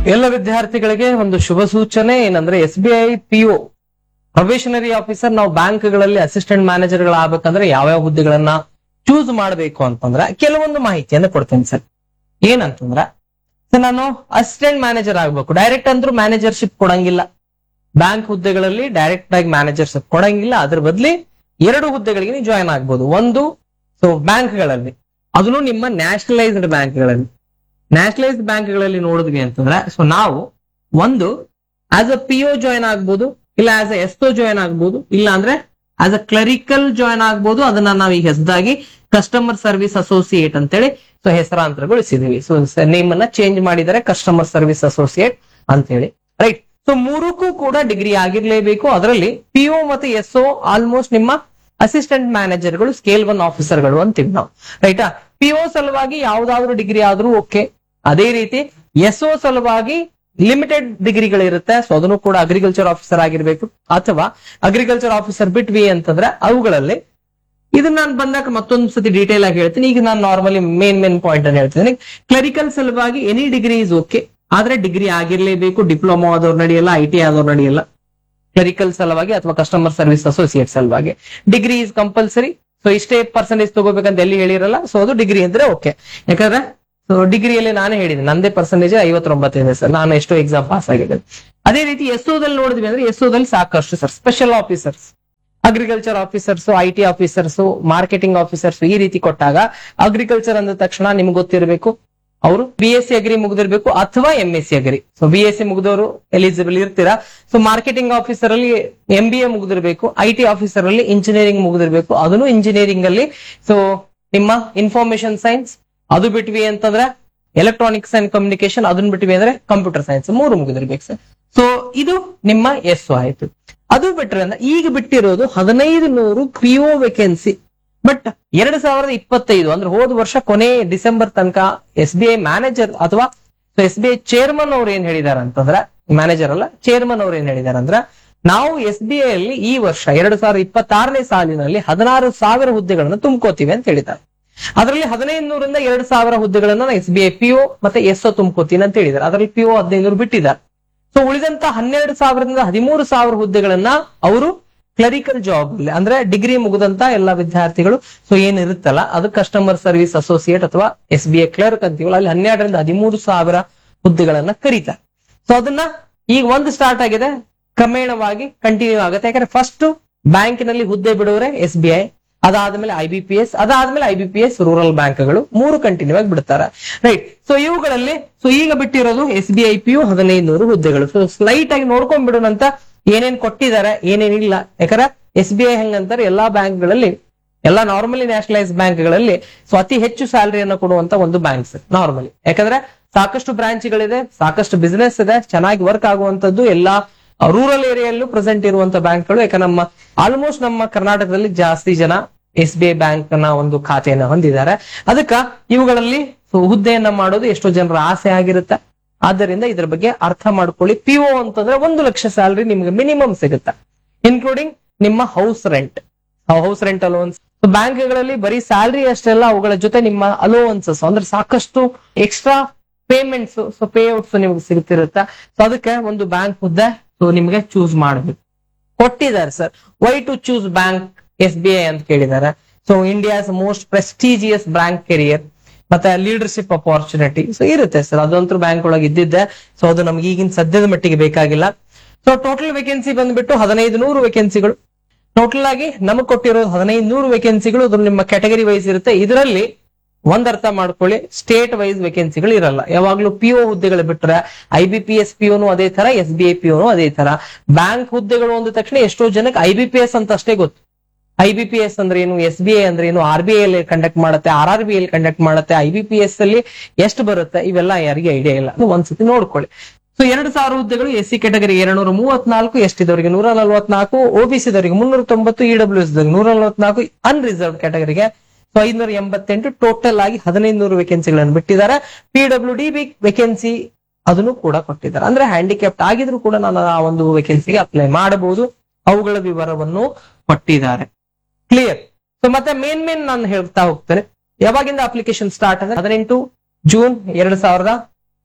ಎಲ್ಲ ವಿದ್ಯಾರ್ಥಿಗಳಿಗೆ ಒಂದು ಶುಭ ಸೂಚನೆ ಏನಂದ್ರೆ S B I PO probationary officer ನಾವು ಬ್ಯಾಂಕ್ಗಳಲ್ಲಿ ಅಸಿಸ್ಟೆಂಟ್ ಮ್ಯಾನೇಜರ್ ಗಳಾಗಬೇಕಂದ್ರೆ ಯಾವ್ಯಾವ ಹುದ್ದೆಗಳನ್ನ ಚೂಸ್ ಮಾಡಬೇಕು ಅಂತಂದ್ರೆ ಕೆಲವೊಂದು ಮಾಹಿತಿಯನ್ನ ಕೊಡ್ತೇನೆ ಸರ್ ಏನಂತಂದ್ರ ಸರ್ ನಾನು ಅಸಿಸ್ಟೆಂಟ್ ಮ್ಯಾನೇಜರ್ ಆಗ್ಬೇಕು ಡೈರೆಕ್ಟ್ ಅಂದ್ರೂ ಮ್ಯಾನೇಜರ್ಶಿಪ್ ಕೊಡಂಗಿಲ್ಲ ಬ್ಯಾಂಕ್ ಹುದ್ದೆಗಳಲ್ಲಿ ಡೈರೆಕ್ಟ್ ಆಗಿ ಮ್ಯಾನೇಜರ್ಶಿಪ್ ಕೊಡಂಗಿಲ್ಲ ಅದ್ರ ಬದಲಿ ಎರಡು ಹುದ್ದೆಗಳಿಗೆ ನೀವು ಜಾಯ್ನ್ ಆಗ್ಬೋದು ಒಂದು ಸೊ ಬ್ಯಾಂಕ್ಗಳಲ್ಲಿ ಅದನ್ನು ನಿಮ್ಮ ನ್ಯಾಷನಲೈಸ್ಡ್ ಬ್ಯಾಂಕ್ಗಳಲ್ಲಿ ನ್ಯಾಷನಲೈಸ್ಡ್ ಬ್ಯಾಂಕ್ಗಳಲ್ಲಿ ನೋಡಿದ್ವಿ ಅಂತಂದ್ರೆ ಸೊ ನಾವು ಒಂದು as a P O join ಆಗ್ಬೋದು ಇಲ್ಲ ಆಸ್ ಅ ಎಸ್ಒ ಜಾಯ್ನ್ ಆಗ್ಬೋದು ಇಲ್ಲ ಅಂದ್ರೆ ಆಸ್ ಅ ಕ್ಲರಿಕಲ್ ಜಾಯ್ನ್ ಆಗ್ಬೋದು ಅದನ್ನ ನಾವು ಈಗ ಹೆಸದಾಗಿ ಕಸ್ಟಮರ್ ಸರ್ವಿಸ್ ಅಸೋಸಿಯೇಟ್ ಅಂತೇಳಿ ಸೊ ಹೆಸರಾಂತರಗೊಳಿಸಿದೀವಿ ಸೊ ನೇಮ್ ಅನ್ನ ಚೇಂಜ್ ಮಾಡಿದರೆ ಕಸ್ಟಮರ್ ಸರ್ವಿಸ್ ಅಸೋಸಿಯೇಟ್ ಅಂತೇಳಿ ರೈಟ್ ಸೊ ಮೂರಕ್ಕೂ ಕೂಡ ಡಿಗ್ರಿ ಆಗಿರ್ಲೇಬೇಕು ಅದರಲ್ಲಿ ಪಿಒ ಮತ್ತೆ ಎಸ್ಒ ಆಲ್ಮೋಸ್ಟ್ ನಿಮ್ಮ ಅಸಿಸ್ಟೆಂಟ್ ಮ್ಯಾನೇಜರ್ಗಳು ಸ್ಕೇಲ್ ಒನ್ ಆಫೀಸರ್ಗಳು ಅಂತೀವಿ ನಾವು ರೈಟಾ ಪಿಒ ಸಲುವಾಗಿ ಯಾವ್ದಾದ್ರು ಡಿಗ್ರಿ ಆದ್ರೂ ಓಕೆ ಅದೇ ರೀತಿ ಎಸ್ಒ ಸಲುವಾಗಿ ಲಿಮಿಟೆಡ್ ಡಿಗ್ರಿಗಳಿರುತ್ತೆ ಸೊ ಅದನ್ನು ಕೂಡ ಅಗ್ರಿಕಲ್ಚರ್ ಆಫೀಸರ್ ಆಗಿರ್ಬೇಕು ಅಥವಾ ಅಗ್ರಿಕಲ್ಚರ್ ಆಫೀಸರ್ ಬಿಟ್ವಿ ಅಂತಂದ್ರೆ ಅವುಗಳಲ್ಲಿ ಇದನ್ನ ನಾನು ಬಂದಾಗ ಮತ್ತೊಂದು ಸತಿ ಡೀಟೇಲ್ ಆಗಿ ಹೇಳ್ತೀನಿ ಈಗ ನಾನು ನಾರ್ಮಲಿ ಮೇನ್ ಮೇನ್ ಪಾಯಿಂಟ್ ಅನ್ನು ಹೇಳ್ತೀನಿ ಕ್ಲರಿಕಲ್ ಸಲುವಾಗಿ ಎನಿ ಡಿಗ್ರಿ ಇಸ್ ಓಕೆ ಆದ್ರೆ ಡಿಗ್ರಿ ಆಗಿರ್ಲೇಬೇಕು ಡಿಪ್ಲೊಮಾ ಆದವ್ರು ನಡೆಯಲ್ಲ ಐ ಟಿ ಆದವ್ರು ನಡೆಯಲ್ಲ ಕ್ಲರಿಕಲ್ ಸಲುವಾಗಿ ಅಥವಾ ಕಸ್ಟಮರ್ ಸರ್ವಿಸ್ ಅಸೋಸಿಯೇಟ್ ಸಲುವಾಗಿ ಡಿಗ್ರಿ ಇಸ್ ಕಂಪಲ್ಸರಿ ಸೊ ಇಷ್ಟೇ ಪರ್ಸೆಂಟೇಜ್ ತಗೋಬೇಕಂತ ಎಲ್ಲಿ ಹೇಳಿರಲ್ಲ ಸೊ ಅದು ಡಿಗ್ರಿ ಅಂದ್ರೆ ಓಕೆ ಯಾಕಂದ್ರೆ ಸೊ ಡಿಗ್ರಿಯಲ್ಲಿ ನಾನೇ ಹೇಳಿದೆ ನಂದೇ ಪರ್ಸೆಂಟೇಜ್ ಐವತ್ತೊಂಬತ್ತಿದೆ ಸರ್ ನಾನು ಎಷ್ಟೋ ಎಕ್ಸಾಮ್ ಪಾಸ್ ಆಗಿದೆ ಅದೇ ರೀತಿ ಎಸ್ಒದಲ್ಲಿ ನೋಡಿದ್ವಿ ಅಂದ್ರೆ ಎಸ್ಒದಲ್ಲಿ ಸಾಕಷ್ಟು sir special officers agriculture officers I T officers marketing officers ಈ ರೀತಿ ಕೊಟ್ಟಾಗ ಅಗ್ರಿಕಲ್ಚರ್ ಅಂದ ತಕ್ಷಣ ನಿಮ್ಗೆ ಗೊತ್ತಿರಬೇಕು ಅವರು ಬಿ ಎಸ್ ಸಿ ಅಗ್ರಿ ಮುಗಿದಿರ್ಬೇಕು ಅಥವಾ M S C agri so B S C ಮುಗಿದವರು ಎಲಿಜಿಬಲ್ ಇರ್ತೀರಾ ಸೊ ಮಾರ್ಕೆಟಿಂಗ್ ಆಫೀಸರ್ ಅಲ್ಲಿ ಎಂ ಬಿ ಎ ಮುಗಿದಿರ್ಬೇಕು ಐ ಟಿ ಆಫೀಸರ್ ಅಲ್ಲಿ ಇಂಜಿನಿಯರಿಂಗ್ ಮುಗಿದಿರ್ಬೇಕು ಅದನ್ನು ಇಂಜಿನಿಯರಿಂಗ್ ಅಲ್ಲಿ ಸೊ ನಿಮ್ಮ ಇನ್ಫಾರ್ಮೇಶನ್ ಸೈನ್ಸ್ ಅದು ಬಿಟ್ವಿ ಅಂತಂದ್ರೆ ಎಲೆಕ್ಟ್ರಾನಿಕ್ಸ್ ಅಂಡ್ ಕಮ್ಯುನಿಕೇಶನ್ ಅದನ್ನ ಬಿಟ್ವಿ ಅಂದ್ರೆ ಕಂಪ್ಯೂಟರ್ ಸೈನ್ಸ್ ಮೂರು ಮುಗಿದಿರ್ಬೇಕು ಸರ್ ಸೊ ಇದು ನಿಮ್ಮ ಎಸ್ ಆಯ್ತು ಅದು ಬಿಟ್ರೆ ಅಂದ್ರೆ ಈಗ ಬಿಟ್ಟಿರೋದು ಹದಿನೈದು ನೂರು ಪಿ ಒ ವೇಕೆನ್ಸಿ ಬಟ್ ಎರಡ್ ಸಾವಿರದ ಇಪ್ಪತ್ತೈದು ಅಂದ್ರೆ ಹೋದ ವರ್ಷ ಕೊನೆ ಡಿಸೆಂಬರ್ ತನಕ ಎಸ್ ಬಿ ಐ ಮ್ಯಾನೇಜರ್ ಅಥವಾ ಎಸ್ ಬಿ ಐ ಚೇರ್ಮನ್ ಅವ್ರು ಏನ್ ಹೇಳಿದಾರೆ ಅಂತಂದ್ರೆ ಮ್ಯಾನೇಜರ್ ಅಲ್ಲ ಚೇರ್ಮನ್ ಅವ್ರು ಏನ್ ಹೇಳಿದಾರೆ ಅಂದ್ರೆ ನಾವು ಎಸ್ ಬಿ ಐ ಅಲ್ಲಿ ಈ ವರ್ಷ ಎರಡ್ ಸಾವಿರದ ಇಪ್ಪತ್ತಾರನೇ ಸಾಲಿನಲ್ಲಿ ಹದಿನಾರು ಸಾವಿರ ಹುದ್ದೆಗಳನ್ನು ತುಂಬ್ಕೋತೀವಿ ಅಂತ ಹೇಳಿದ್ದಾರೆ ಅದರಲ್ಲಿ ಹದಿನೈದು ನೂರಿಂದ ಎರಡು ಸಾವಿರ ಹುದ್ದೆಗಳನ್ನ ಎಸ್ ಬಿ ಐ ಪಿಒ ಮತ್ತೆ ಎಸ್ ಒ ತುಂಬ್ಕೋತೀನಿ ಅಂತ ಹೇಳಿದ್ದಾರೆ ಅದರಲ್ಲಿ ಪಿಒ ಹದಿನೈದು ಬಿಟ್ಟಿದ್ದಾರೆ ಸೊ ಉಳಿದಂತ ಹನ್ನೆರಡು ಸಾವಿರದಿಂದ ಹದಿಮೂರು ಸಾವಿರ ಹುದ್ದೆಗಳನ್ನ ಅವರು ಕ್ಲರಿಕಲ್ ಜಾಬ್ ಅಲ್ಲಿ ಅಂದ್ರೆ ಡಿಗ್ರಿ ಮುಗಿದಂತ ಎಲ್ಲಾ ವಿದ್ಯಾರ್ಥಿಗಳು ಸೊ ಏನಿರುತ್ತಲ್ಲ ಅದು ಕಸ್ಟಮರ್ ಸರ್ವಿಸ್ ಅಸೋಸಿಯೇಟ್ ಅಥವಾ ಎಸ್ ಬಿ ಐ ಕ್ಲರ್ಕ್ ಅಂತೀವಲ್ಲ ಅಲ್ಲಿ ಹನ್ನೆರಡರಿಂದ ಹದಿಮೂರು ಸಾವಿರ ಹುದ್ದೆಗಳನ್ನ ಕರೀತಾರೆ ಸೊ ಅದನ್ನ ಈಗ ಒಂದು ಸ್ಟಾರ್ಟ್ ಆಗಿದೆ ಕ್ರಮೇಣವಾಗಿ ಕಂಟಿನ್ಯೂ ಆಗುತ್ತೆ ಯಾಕಂದ್ರೆ ಫಸ್ಟ್ ಬ್ಯಾಂಕಿನಲ್ಲಿ ಹುದ್ದೆ ಬಿಡುವರೆ ಎಸ್ ಬಿ ಐ ಅದಾದ್ಮೇಲೆ ಐ ಬಿ ಪಿ ಎಸ್ ಅದಾದ್ಮೇಲೆ I B P S rural ಬ್ಯಾಂಕ್ಗಳು ಮೂರು ಕಂಟಿನ್ಯೂ ಆಗಿ ಬಿಡ್ತಾರೆ ರೈಟ್ ಸೊ ಇವುಗಳಲ್ಲಿ ಸೊ ಈಗ ಬಿಟ್ಟಿರೋದು S B I P U ಹದಿನೈದು ನೂರು ಹುದ್ದೆಗಳು ಸೊ ಸ್ಲೈಟ್ ಆಗಿ ನೋಡ್ಕೊಂಡ್ ಬಿಡೋಣಂತ ಏನೇನ್ ಕೊಟ್ಟಿದ್ದಾರೆ ಏನೇನಿಲ್ಲ ಯಾಕಂದ್ರೆ ಎಸ್ ಬಿ ಐ ಹೆಂಗಂತಾರೆ ಎಲ್ಲಾ ಬ್ಯಾಂಕ್ಗಳಲ್ಲಿ ಎಲ್ಲಾ ನಾರ್ಮಲಿ ನ್ಯಾಷನಲೈಸ್ ಬ್ಯಾಂಕ್ಗಳಲ್ಲಿ ಸೊ ಅತಿ ಹೆಚ್ಚು ಸ್ಯಾಲರಿಯನ್ನು ಕೊಡುವಂತ ಒಂದು ಬ್ಯಾಂಕ್ಸ್ ನಾರ್ಮಲಿ ಯಾಕಂದ್ರೆ ಸಾಕಷ್ಟು ಬ್ರಾಂಚ್ಗಳಿದೆ ಸಾಕಷ್ಟು ಬಿಸಿನೆಸ್ ಇದೆ ಚೆನ್ನಾಗಿ ವರ್ಕ್ ಆಗುವಂತದ್ದು ಎಲ್ಲಾ ರೂರಲ್ ಏರಿಯಲ್ಲೂ ಪ್ರೆಸೆಂಟ್ ಇರುವಂತ ಬ್ಯಾಂಕ್ಗಳು ಯಾಕಂದ್ರೆ ನಮ್ಮ ಆಲ್ಮೋಸ್ಟ್ ನಮ್ಮ ಕರ್ನಾಟಕದಲ್ಲಿ ಜಾಸ್ತಿ ಜನ ಎಸ್ ಬಿ ಐ ಬ್ಯಾಂಕ್ ನ ಒಂದು ಖಾತೆಯನ್ನ ಹೊಂದಿದ್ದಾರೆ ಅದಕ್ಕ ಇವುಗಳಲ್ಲಿ ಸೊ ಹುದ್ದೆಯನ್ನ ಮಾಡೋದು ಎಷ್ಟೋ ಜನರ ಆಸೆ ಆಗಿರುತ್ತೆ ಆದ್ದರಿಂದ ಇದ್ರ ಬಗ್ಗೆ ಅರ್ಥ ಮಾಡ್ಕೊಳ್ಳಿ ಪಿ ಒ ಅಂತಂದ್ರೆ ಒಂದು ಲಕ್ಷ ಸ್ಯಾಲರಿ ನಿಮ್ಗೆ ಮಿನಿಮಮ್ ಸಿಗುತ್ತೆ ಇನ್ಕ್ಲೂಡಿಂಗ್ ನಿಮ್ಮ house rent house rent allowance ಬ್ಯಾಂಕ್ಗಳಲ್ಲಿ ಬರೀ ಸ್ಯಾಲರಿ ಅಷ್ಟೆಲ್ಲ ಅವುಗಳ ಜೊತೆ ನಿಮ್ಮ ಅಲೋವನ್ಸಸ್ ಅಂದ್ರೆ ಸಾಕಷ್ಟು extra payments so pay outs ನಿಮ್ಗೆ ಸಿಗ್ತಿರುತ್ತೆ ಸೊ ಅದಕ್ಕೆ ಒಂದು ಬ್ಯಾಂಕ್ ಹುದ್ದೆ ಸೊ ನಿಮ್ಗೆ ಚೂಸ್ ಮಾಡಬೇಕು ಕೊಟ್ಟಿದ್ದಾರೆ sir why to choose bank S B I ಅಂತ ಕೇಳಿದ್ದಾರೆ so India's most prestigious bank career ಮತ್ತೆ ಲೀಡರ್ಶಿಪ್ ಅಪಾರ್ಚುನಿಟಿ ಸೊ ಇರುತ್ತೆ ಸರ್ ಅದಂತೂ ಬ್ಯಾಂಕ್ ಒಳಗೆ ಇದ್ದಿದ್ದೆ ಸೊ ಅದು ನಮ್ಗೆ ಈಗಿನ ಸದ್ಯದ ಮಟ್ಟಿಗೆ ಬೇಕಾಗಿಲ್ಲ ಸೊ ಟೋಟಲ್ ವೇಕೆನ್ಸಿ ಬಂದ್ಬಿಟ್ಟು ಹದಿನೈದು ನೂರು ವೇಕೆನ್ಸಿಗಳು ಟೋಟಲ್ ಆಗಿ ನಮಗ್ ಕೊಟ್ಟಿರೋದು ಹದಿನೈದು ನೂರು ವೇಕೆನ್ಸಿಗಳು ಅದು ನಿಮ್ಮ ಕ್ಯಾಟಗರಿ ವೈಸ್ ಇರುತ್ತೆ ಇದರಲ್ಲಿ ಒಂದ್ ಅರ್ಥ ಮಾಡ್ಕೊಳ್ಳಿ ಸ್ಟೇಟ್ ವೈಸ್ ವೇಕೆನ್ಸಿಗಳು ಇರಲ್ಲ ಯಾವಾಗ್ಲೂ ಪಿ ಒ ಹುದ್ದೆಗಳು ಬಿಟ್ರೆ ಐ ಬಿ ಪಿ ಎಸ್ ಪಿಒನು ಅದೇ ತರ ಎಸ್ ಬಿ ಐ ಪಿಒನು ಅದೇ ತರ ಬ್ಯಾಂಕ್ ಹುದ್ದೆಗಳು ಅಂದ ತಕ್ಷಣ ಎಷ್ಟೋ ಜನಕ್ಕೆ ಐ ಬಿ ಪಿ ಎಸ್ ಅಂತ ಅಷ್ಟೇ ಗೊತ್ತು ಐ ಬಿ ಪಿ ಎಸ್ ಅಂದ್ರೆ ಏನು ಎಸ್ ಬಿ ಐ ಅಂದ್ರೆ ಏನು ಆರ್ ಬಿ ಐ ಅಲ್ಲಿ ಕಂಡಕ್ಟ್ ಮಾಡುತ್ತೆ ಆರ್ ಆರ್ ಬಿ ಅಲ್ಲಿ ಕಂಡಕ್ಟ್ ಮಾಡುತ್ತೆ ಐ ಬಿ ಪಿ ಎಸ್ ಅಲ್ಲಿ ಎಷ್ಟು ಬರುತ್ತೆ ಇವೆಲ್ಲ ಯಾರಿಗೆ ಐಡಿಯಾ ಇಲ್ಲ ಅದು ಒಂದ್ಸತಿ ನೋಡ್ಕೊಳ್ಳಿ ಸೊ ಎರಡು ಸಾವಿರ ಹುದ್ದೆಗಳು ಎಸ್ ಸಿ ಕ್ಯಾಟಗರಿ ಎರಡ್ನೂರ ಮೂವತ್ನಾಲ್ಕು ಎಸ್ ಟಿದವರಿಗೆ ನೂರ ನಲವತ್ನಾಲ್ಕು ಒಬಿಸಿ ದವರಿಗೆ ಮುನ್ನೂರ ತೊಂಬತ್ತು ಇ ಡಬ್ಲ್ಯೂ ಎಸ್ ನೂರ ನಲವತ್ನಾಲ್ಕು ಅನ್ರಿಸರ್ವ್ ಕ್ಯಾಟಗರಿಗೆ ಸೊ ಐನೂರ ಎಂಬತ್ತೆಂಟು ಟೋಟಲ್ ಆಗಿ ಹದಿನೈದು ನೂರು ವೇಕೆನ್ಸಿಗಳನ್ನು ಬಿಟ್ಟಿದ್ದಾರೆ P W D B vacancy ಅದನ್ನು ಕೂಡ ಕೊಟ್ಟಿದ್ದಾರೆ ಅಂದ್ರೆ ಹ್ಯಾಂಡಿಕ್ಯಾಪ್ಟ್ ಆಗಿದ್ರು ಕೂಡ ನಾನು ಆ ಒಂದು ವೇಕೆನ್ಸಿಗೆ ಅಪ್ಲೈ ಮಾಡಬಹುದು ಅವುಗಳ ವಿವರವನ್ನು ಕೊಟ್ಟಿದ್ದಾರೆ ಕ್ಲಿಯರ್ ಸೊ ಮತ್ತೆ ಮೇನ್ ಮೇನ್ ನಾನು ಹೇಳ್ತಾ ಹೋಗ್ತೇನೆ ಯಾವಾಗಿಂದ ಅಪ್ಲಿಕೇಶನ್ ಸ್ಟಾರ್ಟ್ ಅಂದ್ರೆ ಹದಿನೆಂಟು ಜೂನ್ ಎರಡ್ ಸಾವಿರದ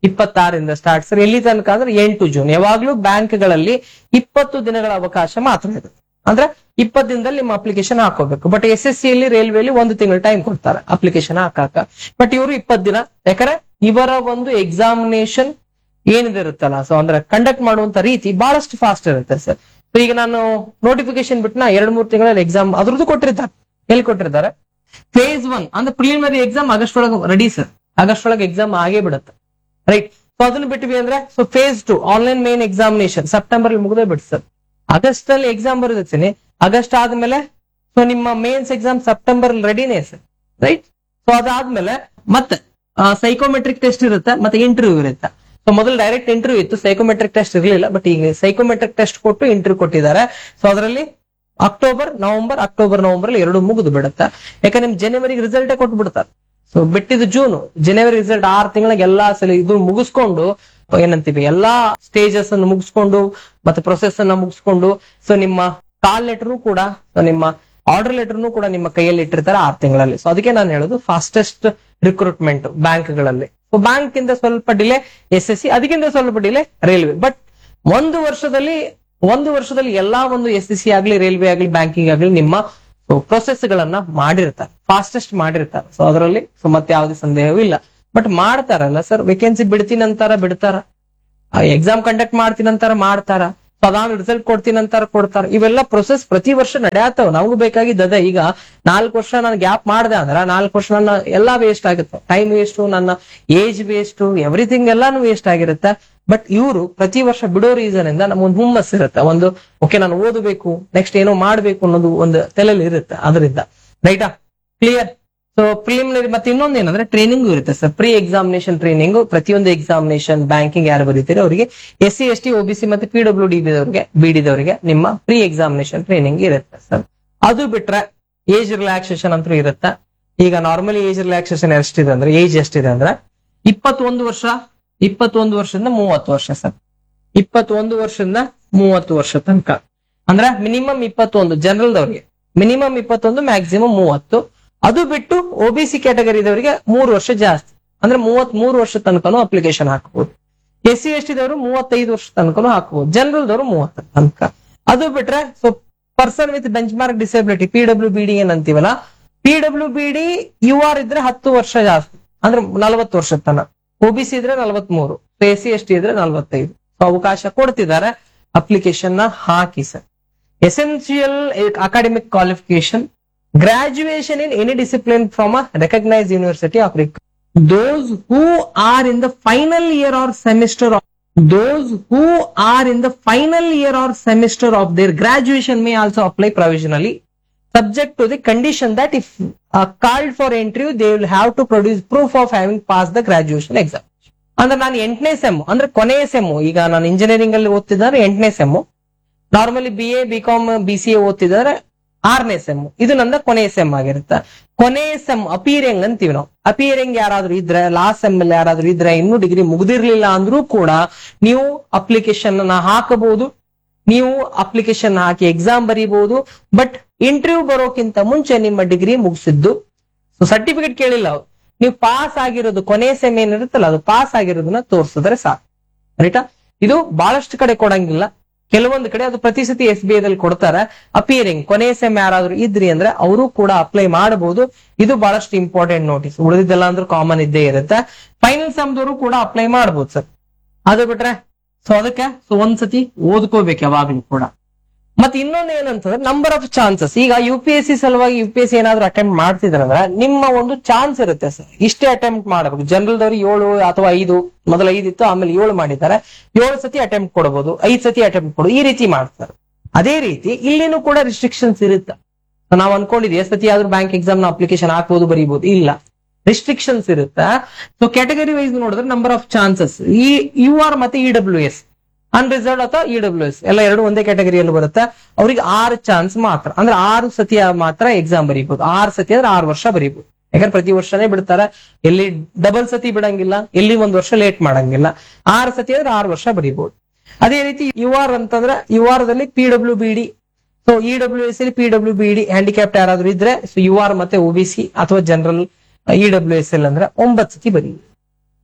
ಇಪ್ಪತ್ತಾರರಿಂದ ಸ್ಟಾರ್ಟ್ ಸರ್ ಎಲ್ಲಿ ತನಕ ಅಂದ್ರೆ ಎಂಟು ಜೂನ್ ಯಾವಾಗ್ಲೂ ಬ್ಯಾಂಕ್ಗಳಲ್ಲಿ ಇಪ್ಪತ್ತು ದಿನಗಳ ಅವಕಾಶ ಮಾತ್ರ ಇರುತ್ತೆ ಅಂದ್ರೆ ಇಪ್ಪತ್ತು ದಿನದಲ್ಲಿ ನಿಮ್ಮ ಅಪ್ಲಿಕೇಶನ್ ಹಾಕೋಬೇಕು ಬಟ್ ಎಸ್ ಎಸ್ ಸಿ ಅಲ್ಲಿ ರೈಲ್ವೆಲಿ ಒಂದು ತಿಂಗಳು ಟೈಮ್ ಕೊಡ್ತಾರೆ ಅಪ್ಲಿಕೇಶನ್ ಹಾಕಾಕ ಬಟ್ ಇವರು ಇಪ್ಪತ್ತು ದಿನ ಯಾಕಂದ್ರೆ ಇವರ ಒಂದು ಎಕ್ಸಾಮಿನೇಷನ್ ಏನಿದೆ ಇರುತ್ತಲ್ಲ ಸೊ ಅಂದ್ರೆ ಕಂಡಕ್ಟ್ ಮಾಡುವಂತ ರೀತಿ ಬಹಳಷ್ಟು ಫಾಸ್ಟ್ ಇರುತ್ತೆ ಸರ್ ಸೊ ಈಗ ನಾನು ನೋಟಿಫಿಕೇಶನ್ ಬಿಟ್ಟು ಎರಡ್ ಮೂರು ತಿಂಗಳಲ್ಲಿ ಎಕ್ಸಾಮ್ ಅದ್ರದ್ದು ಕೊಟ್ಟಿರ್ತಾರೆ ಎಲ್ಲಿ ಕೊಟ್ಟಿರ್ತಾರೆ ಫೇಸ್ ಒನ್ ಅಂದ್ರೆ ಪ್ರಿಲಿಮಿನರಿ ಎಕ್ಸಾಮ್ ಆಗಸ್ಟ್ ಒಳಗೆ ರೆಡಿ ಸರ್ ಆಗಸ್ಟ್ ಒಳಗೆ ಎಕ್ಸಾಮ್ ಆಗೇ ಬಿಡುತ್ತೆ ರೈಟ್ ಸೊ ಅದನ್ನ ಬಿಟ್ವಿ ಅಂದ್ರೆ so phase two online main examination September ಅಲ್ಲಿ ಮುಗಿದೇ ಬಿಟ್ಟು ಸರ್ ಆಗಸ್ಟ್ ಅಲ್ಲಿ ಎಕ್ಸಾಮ್ ಬರೆದಿರ್ತೀನಿ ಆಗಸ್ಟ್ ಆದ್ಮೇಲೆ ಸೊ ನಿಮ್ಮ ಮೇನ್ಸ್ ಎಕ್ಸಾಮ್ ಸೆಪ್ಟೆಂಬರ್ ಅಲ್ಲಿ ರೆಡಿನೇ ಸರ್ ರೈಟ್ ಸೊ ಅದಾದ್ಮೇಲೆ ಮತ್ತೆ ಸೈಕೋಮೆಟ್ರಿಕ್ ಟೆಸ್ಟ್ ಇರುತ್ತೆ ಮತ್ತೆ ಇಂಟರ್ವ್ಯೂ ಇರುತ್ತೆ ಸೊ ಮೊದಲು ಡೈರೆಕ್ಟ್ ಇಂಟರ್ವ್ಯೂ ಇತ್ತು ಸೈಕೋಮೆಟ್ರಿಕ್ ಟೆಸ್ಟ್ ಇರಲಿಲ್ಲ ಬಟ್ ಈಗ ಸೈಕೋಮೆಟ್ರಿಕ್ ಟೆಸ್ಟ್ ಕೊಟ್ಟು ಇಂಟರ್ವ್ಯೂ ಕೊಟ್ಟಿದ್ದಾರೆ ಸೊ ಅದರಲ್ಲಿ ಅಕ್ಟೋಬರ್ ನವೆಂಬರ್ ಅಕ್ಟೋಬರ್ ನವೆಂಬರ್ ಅಲ್ಲಿ ಎರಡು ಮುಗಿದು ಬಿಡುತ್ತೆ ಯಾಕಂದ್ರೆ ನಿಮ್ ಜನವರಿಗೆ ರಿಸಲ್ಟ್ ಕೊಟ್ಟು ಬಿಡ್ತಾರೆ ಸೊ ಬಿಟ್ಟಿದ್ದು ಜೂನ್ ಜನವರಿ ರಿಸಲ್ಟ್ ಆರು ತಿಂಗಳಿಗೆ ಎಲ್ಲಾ ಸಲ ಇದು ಮುಗಿಸ್ಕೊಂಡು ಏನಂತೀವಿ ಎಲ್ಲಾ ಸ್ಟೇಜಸ್ ಅನ್ನು ಮುಗಿಸ್ಕೊಂಡು ಮತ್ತೆ ಪ್ರೊಸೆಸ್ ಅನ್ನ ಮುಗಿಸ್ಕೊಂಡು ಸೊ ನಿಮ್ಮ ಕಾಲ್ ಲೆಟರ್ ಕೂಡ so ನಿಮ್ಮ ಆರ್ಡರ್ ಲೆಟರ್ನು ಕೂಡ ನಿಮ್ಮ ಕೈಯಲ್ಲಿ ಇಟ್ಟಿರ್ತಾರೆ ಆರು ತಿಂಗಳಲ್ಲಿ ಸೊ ಅದಕ್ಕೆ ನಾನು ಹೇಳೋದು ಫಾಸ್ಟೆಸ್ಟ್ ರಿಕ್ರೂಟ್ಮೆಂಟ್ ಬ್ಯಾಂಕ್ಗಳಲ್ಲಿ ಸೊ ಬ್ಯಾಂಕ್ ಇಂದ ಸ್ವಲ್ಪ ಡಿಲೇ ಎಸ್ ಎಸ್ ಸಿ ಅದಕ್ಕಿಂತ ಸ್ವಲ್ಪ ಡಿಲೇ ರೈಲ್ವೆ ಬಟ್ ಒಂದು ವರ್ಷದಲ್ಲಿ ಒಂದು ವರ್ಷದಲ್ಲಿ ಎಲ್ಲಾ ಒಂದು ಎಸ್ ಎಸ್ ಸಿ ಆಗ್ಲಿ ರೈಲ್ವೆ ಆಗ್ಲಿ ಬ್ಯಾಂಕಿಂಗ್ ಆಗ್ಲಿ ನಿಮ್ಮ ಪ್ರೊಸೆಸ್ ಗಳನ್ನ ಮಾಡಿರ್ತಾರೆ ಫಾಸ್ಟೆಸ್ಟ್ ಮಾಡಿರ್ತಾರೆ ಸೊ ಅದರಲ್ಲಿ ಸೊ ಮತ್ತೆ ಯಾವುದೇ ಸಂದೇಹವೂ ಇಲ್ಲ ಬಟ್ ಮಾಡ್ತಾರಲ್ಲ ಸರ್ ವೇಕೆನ್ಸಿ ಬಿಡ್ತೀನಿ ಅಂತಾರ ಬಿಡ್ತಾರ ಎಕ್ಸಾಮ್ ಕಂಡಕ್ಟ್ ಮಾಡ್ತೀನಿ ಅಂತಾರ ಮಾಡ್ತಾರ ಸೊ ಅದಾದ ರಿಸಲ್ಟ್ ಕೊಡ್ತೀನಿ ಅಂತಾರ ಕೊಡ್ತಾರ ಇವೆಲ್ಲ ಪ್ರೊಸೆಸ್ ಪ್ರತಿ ವರ್ಷ ನಡೆಯತ್ತವ ನಮಗೂ ಬೇಕಾಗಿದ್ದ ಅದೇ ಈಗ ನಾಲ್ಕು ವರ್ಷ ನಾನು ಗ್ಯಾಪ್ ಮಾಡ್ದೆ ಅಂದ್ರ ನಾಲ್ಕು ವರ್ಷ ನನ್ನ ಎಲ್ಲಾ ವೇಸ್ಟ್ ಆಗುತ್ತೆ ಟೈಮ್ ವೇಸ್ಟ್ ನನ್ನ ಏಜ್ ವೇಸ್ಟ್ ಎವ್ರಿಥಿಂಗ್ ಎಲ್ಲಾನು ವೇಸ್ಟ್ ಆಗಿರುತ್ತೆ ಬಟ್ ಇವರು ಪ್ರತಿ ವರ್ಷ ಬಿಡೋ ರೀಸನ್ ಇಂದ ನಮ್ಗೊಂದು ಹುಮ್ಮಸ್ ಇರುತ್ತೆ ಒಂದು ಓಕೆ ನಾನು ಓದಬೇಕು ನೆಕ್ಸ್ಟ್ ಏನೋ ಮಾಡ್ಬೇಕು ಅನ್ನೋದು ಒಂದು ತಲೆಯಲ್ಲಿ ಇರುತ್ತೆ ಅದರಿಂದ ರೈಟಾ ಕ್ಲಿಯರ್ ಸೊ ಪ್ರಿಲಿಮಿನರಿ ಮತ್ತೆ ಇನ್ನೊಂದು ಏನಂದ್ರೆ ಟ್ರೈನಿಂಗ್ ಇರುತ್ತೆ ಸರ್ ಪ್ರೀ ಎಕ್ಸಾಮಿನೇಷನ್ ಟ್ರೈನಿಂಗ್ ಪ್ರತಿಯೊಂದು ಎಕ್ಸಾಮಿನೇಷನ್ ಬ್ಯಾಂಕಿಂಗ್ ಯಾರು ಬರೀತೀರಿ ಅವರಿಗೆ S C S T OBC ಮತ್ತೆ ಪಿ ಡಬ್ಲ್ಯೂ ಡಿ ಬಿದವರಿಗೆ ಬಿಡಿದವರಿಗೆ ನಿಮ್ಮ ಪ್ರೀ ಎಕ್ಸಾಮಿನೇಷನ್ ಟ್ರೈನಿಂಗ್ ಇರುತ್ತೆ ಸರ್ ಅದು ಬಿಟ್ರೆ ಏಜ್ ರಿಲ್ಯಾಕ್ಸೇಷನ್ ಅಂತೂ ಇರುತ್ತೆ ಈಗ ನಾರ್ಮಲಿ ಏಜ್ ರಿಲ್ಯಾಕ್ಸೇಷನ್ ಎಷ್ಟಿದೆ ಅಂದ್ರೆ ಏಜ್ ಎಷ್ಟಿದೆ ಅಂದ್ರೆ ಇಪ್ಪತ್ತೊಂದು ವರ್ಷ ಇಪ್ಪತ್ತೊಂದು ವರ್ಷದಿಂದ ಮೂವತ್ತು ವರ್ಷ ಸರ್ ಇಪ್ಪತ್ತೊಂದು ವರ್ಷದಿಂದ ಮೂವತ್ತು ವರ್ಷ ತನಕ ಅಂದ್ರೆ ಮಿನಿಮಮ್ ಇಪ್ಪತ್ತೊಂದು ಜನರಲ್ದವ್ರಿಗೆ ಮಿನಿಮಮ್ ಇಪ್ಪತ್ತೊಂದು ಮ್ಯಾಕ್ಸಿಮಮ್ ಮೂವತ್ತು ಅದು ಬಿಟ್ಟು ಒಬಿಸಿ ಕ್ಯಾಟಗರಿದವರಿಗೆ ಮೂರು ವರ್ಷ ಜಾಸ್ತಿ ಅಂದ್ರೆ ಮೂವತ್ ಮೂರು ವರ್ಷ ತನಕನೂ ಅಪ್ಲಿಕೇಶನ್ ಹಾಕಬಹುದು ಎಸ್ ಸಿ ಎಸ್ ಟಿದವರು ಮೂವತ್ತೈದು ವರ್ಷ ತನಕನೂ ಹಾಕಬಹುದು ಜನರಲ್ದವರು ಮೂವತ್ತರ ತನಕ ಅದು ಬಿಟ್ರೆ so person with benchmark disability P W B D ಏನಂತೀವಲ್ಲ P W B D U R ಇದ್ರೆ ಹತ್ತು ವರ್ಷ ಜಾಸ್ತಿ ಅಂದ್ರೆ ನಲವತ್ತು ವರ್ಷದ ತನಕ ಒಬಿಸಿ ಇದ್ರೆ ನಲವತ್ಮೂರು ಎಸ್ ಸಿ ಎಸ್ ಟಿ ಇದ್ರೆ ನಲವತ್ತೈದು ಸೊ ಅವಕಾಶ ಕೊಡ್ತಿದ್ದಾರೆ ಅಪ್ಲಿಕೇಶನ್ ನ ಹಾಕಿ sir essential academic qualification graduation in any discipline from a recognized university of Rec- those who are in the final year or semester of those who are in the final year or semester of their graduation may also apply provisionally subject to the condition that if uh, called for interview they will have to produce proof of having passed the graduation exam ಅಂದ್ರೆ ನಾನು ಎಂಟನೇ sem ಅಂದ್ರೆ ಕೊನೆಯ sem ಈಗ ನಾನು engineering ಅಲ್ಲಿ ಓದ್ತಿದ್ದಾರೆ ಎಂಟನೇ sem normally B A B com B C A ಓದ್ತಿದ್ದಾರೆ ಆರನೇ ಸೆಮ್ ಇದು ನಂದ ಕೊನೆಯ ಸೆಮ್ ಆಗಿರುತ್ತೆ ಕೊನೆಯ ಸೆಮ್ ಅಪಿಯರಿಂಗ್ ಅಂತೀವಿ ನಾವು ಅಪಿಯರಿಂಗ್ ಯಾರಾದ್ರೂ ಇದ್ರೆ ಲಾಸ್ಟ್ ಸೆಮ್ ಅಲ್ಲಿ ಯಾರಾದ್ರೂ ಇದ್ರೆ ಇನ್ನೂ ಡಿಗ್ರಿ ಮುಗ್ದಿರ್ಲಿಲ್ಲ ಅಂದ್ರೂ ಕೂಡ ನೀವು ಅಪ್ಲಿಕೇಶನ್ ನ ಹಾಕಬಹುದು ನೀವು ಅಪ್ಲಿಕೇಶನ್ ಹಾಕಿ ಎಕ್ಸಾಮ್ ಬರೀಬಹುದು ಬಟ್ ಇಂಟರ್ವ್ಯೂ ಬರೋಕ್ಕಿಂತ ಮುಂಚೆ ನಿಮ್ಮ ಡಿಗ್ರಿ ಮುಗಿಸಿದ್ದು ಸೊ ಸರ್ಟಿಫಿಕೇಟ್ ಕೇಳಿಲ್ಲ ಅವ್ರು ನೀವು ಪಾಸ್ ಆಗಿರೋದು ಕೊನೆ ಸೆಮ್ ಏನಿರುತ್ತಲ್ಲ ಅದು ಪಾಸ್ ಆಗಿರೋದನ್ನ ತೋರಿಸಿದ್ರೆ ಸಾಕು ರೈಟಾ ಇದು ಬಹಳಷ್ಟು ಕಡೆ ಕೊಡಂಗಿಲ್ಲ ಕೆಲವೊಂದು ಕಡೆ ಅದು ಪ್ರತಿ ಸತಿ ಎಸ್ ಬಿ ಐದಲ್ಲಿ ಕೊಡ್ತಾರೆ ಅಪಿಯರಿಂಗ್ ಕೊನೆ ಸೆಮ್ ಯಾರಾದ್ರೂ ಇದ್ರಿ ಅಂದ್ರೆ ಅವರು ಕೂಡ ಅಪ್ಲೈ ಮಾಡಬಹುದು ಇದು ಬಹಳಷ್ಟು ಇಂಪಾರ್ಟೆಂಟ್ ನೋಟಿಸ್ ಉಳಿದಿದ್ದೆಲ್ಲ ಅಂದ್ರೆ ಕಾಮನ್ ಇದ್ದೇ ಇರುತ್ತೆ ಫೈನಲ್ ಸಮ್ದವರು ಕೂಡ ಅಪ್ಲೈ ಮಾಡಬಹುದು ಸರ್ ಅದು ಬಿಟ್ರೆ ಸೊ ಅದಕ್ಕೆ ಸೊ ಒಂದ್ಸತಿ ಓದ್ಕೋಬೇಕು ಯಾವಾಗ್ಲೂ ಕೂಡ ಮತ್ತೆ ಇನ್ನೊಂದು ಏನಂತಂದ್ರೆ ನಂಬರ್ ಆಫ್ ಚಾನ್ಸಸ್ ಈಗ ಯು ಪಿ ಎಸ್ ಸಿ ಸಲುವಾಗಿ ಯು ಪಿ ಎಸ್ ಸಿ ಏನಾದ್ರು ಅಟೆಂಪ್ಟ್ ಮಾಡ್ತಿದ್ರಂದ್ರೆ ನಿಮ್ಮ ಒಂದು ಚಾನ್ಸ್ ಇರುತ್ತೆ ಸರ್ ಇಷ್ಟೇ ಅಟೆಂಪ್ಟ್ ಮಾಡಬೇಕು ಜನರಲ್ದವ್ರು ಏಳು ಅಥವಾ ಐದು ಮೊದಲು ಐದು ಇತ್ತು ಆಮೇಲೆ ಏಳು ಮಾಡಿದ್ದಾರೆ ಏಳು ಸತಿ ಅಟೆಂಪ್ಟ್ ಕೊಡಬಹುದು ಐದ್ ಸತಿ ಅಟೆಂಪ್ಟ್ ಕೊಡು ಈ ರೀತಿ ಮಾಡ್ತಾರೆ ಅದೇ ರೀತಿ ಇಲ್ಲಿನೂ ಕೂಡ ರಿಸ್ಟ್ರಿಕ್ಷನ್ಸ್ ಇರುತ್ತೆ ನಾವು ಅನ್ಕೊಂಡಿದ್ವಿ ಎಷ್ಟು ಸತಿ ಆದ್ರೂ ಬ್ಯಾಂಕ್ ಎಕ್ಸಾಮ್ ನ ಅಪ್ಲಿಕೇಶನ್ ಹಾಕ್ಬೋದು ಬರೀಬಹುದು ಇಲ್ಲ ರಿಸ್ಟ್ರಿಕ್ಷನ್ಸ್ ಇರುತ್ತೆ ಸೊ ಕ್ಯಾಟಗರಿ ವೈಸ್ ನೋಡಿದ್ರೆ ನಂಬರ್ ಆಫ್ ಚಾನ್ಸಸ್ ಈ ಯು ಆರ್ ಮತ್ತೆ ಇ ಡಬ್ಲ್ಯೂ ಎಸ್ ಅನ್ರಿಸರ್ವ್ಡ್ ಅಥವಾ ಇ ಡಬ್ಲ್ಯೂ ಎಸ್ ಎಲ್ಲ ಎರಡು ಒಂದೇ ಕ್ಯಾಟಗರಿಯಲ್ಲಿ ಬರುತ್ತೆ ಅವ್ರಿಗೆ ಆರು ಚಾನ್ಸ್ ಮಾತ್ರ ಅಂದ್ರೆ ಆರು ಸತಿ ಮಾತ್ರ ಎಕ್ಸಾಮ್ ಬರೀಬಹುದು ಆರು ಸತಿ ಅಂದ್ರೆ ಆರು ವರ್ಷ ಬರೀಬಹುದು ಯಾಕಂದ್ರೆ ಪ್ರತಿ ವರ್ಷನೇ ಬಿಡ್ತಾರೆ ಎಲ್ಲಿ ಡಬಲ್ ಸತಿ ಬಿಡಂಗಿಲ್ಲ ಎಲ್ಲಿ ಒಂದ್ ವರ್ಷ ಲೇಟ್ ಮಾಡಂಗಿಲ್ಲ ಆರು ಸತಿ ಅಂದ್ರೆ ಆರು ವರ್ಷ ಬರೀಬಹುದು ಅದೇ ರೀತಿ ಯು ಆರ್ ಅಂತಂದ್ರೆ ಯು ಆರ್ ದಲ್ಲಿ P W B D so E W S ಅಲ್ಲಿ P W B D handicapped ಯಾರಾದ್ರೂ ಇದ್ರೆ ಸೊ ಯು ಆರ್ ಮತ್ತೆ ಒ ಬಿ ಸಿ ಅಥವಾ ಜನರಲ್ ಇ ಡಬ್ಲ್ಯೂ ಎಸ್ ಎಲ್ ಅಂದ್ರೆ ಒಂಬತ್ತು ಸತಿ ಬರೀ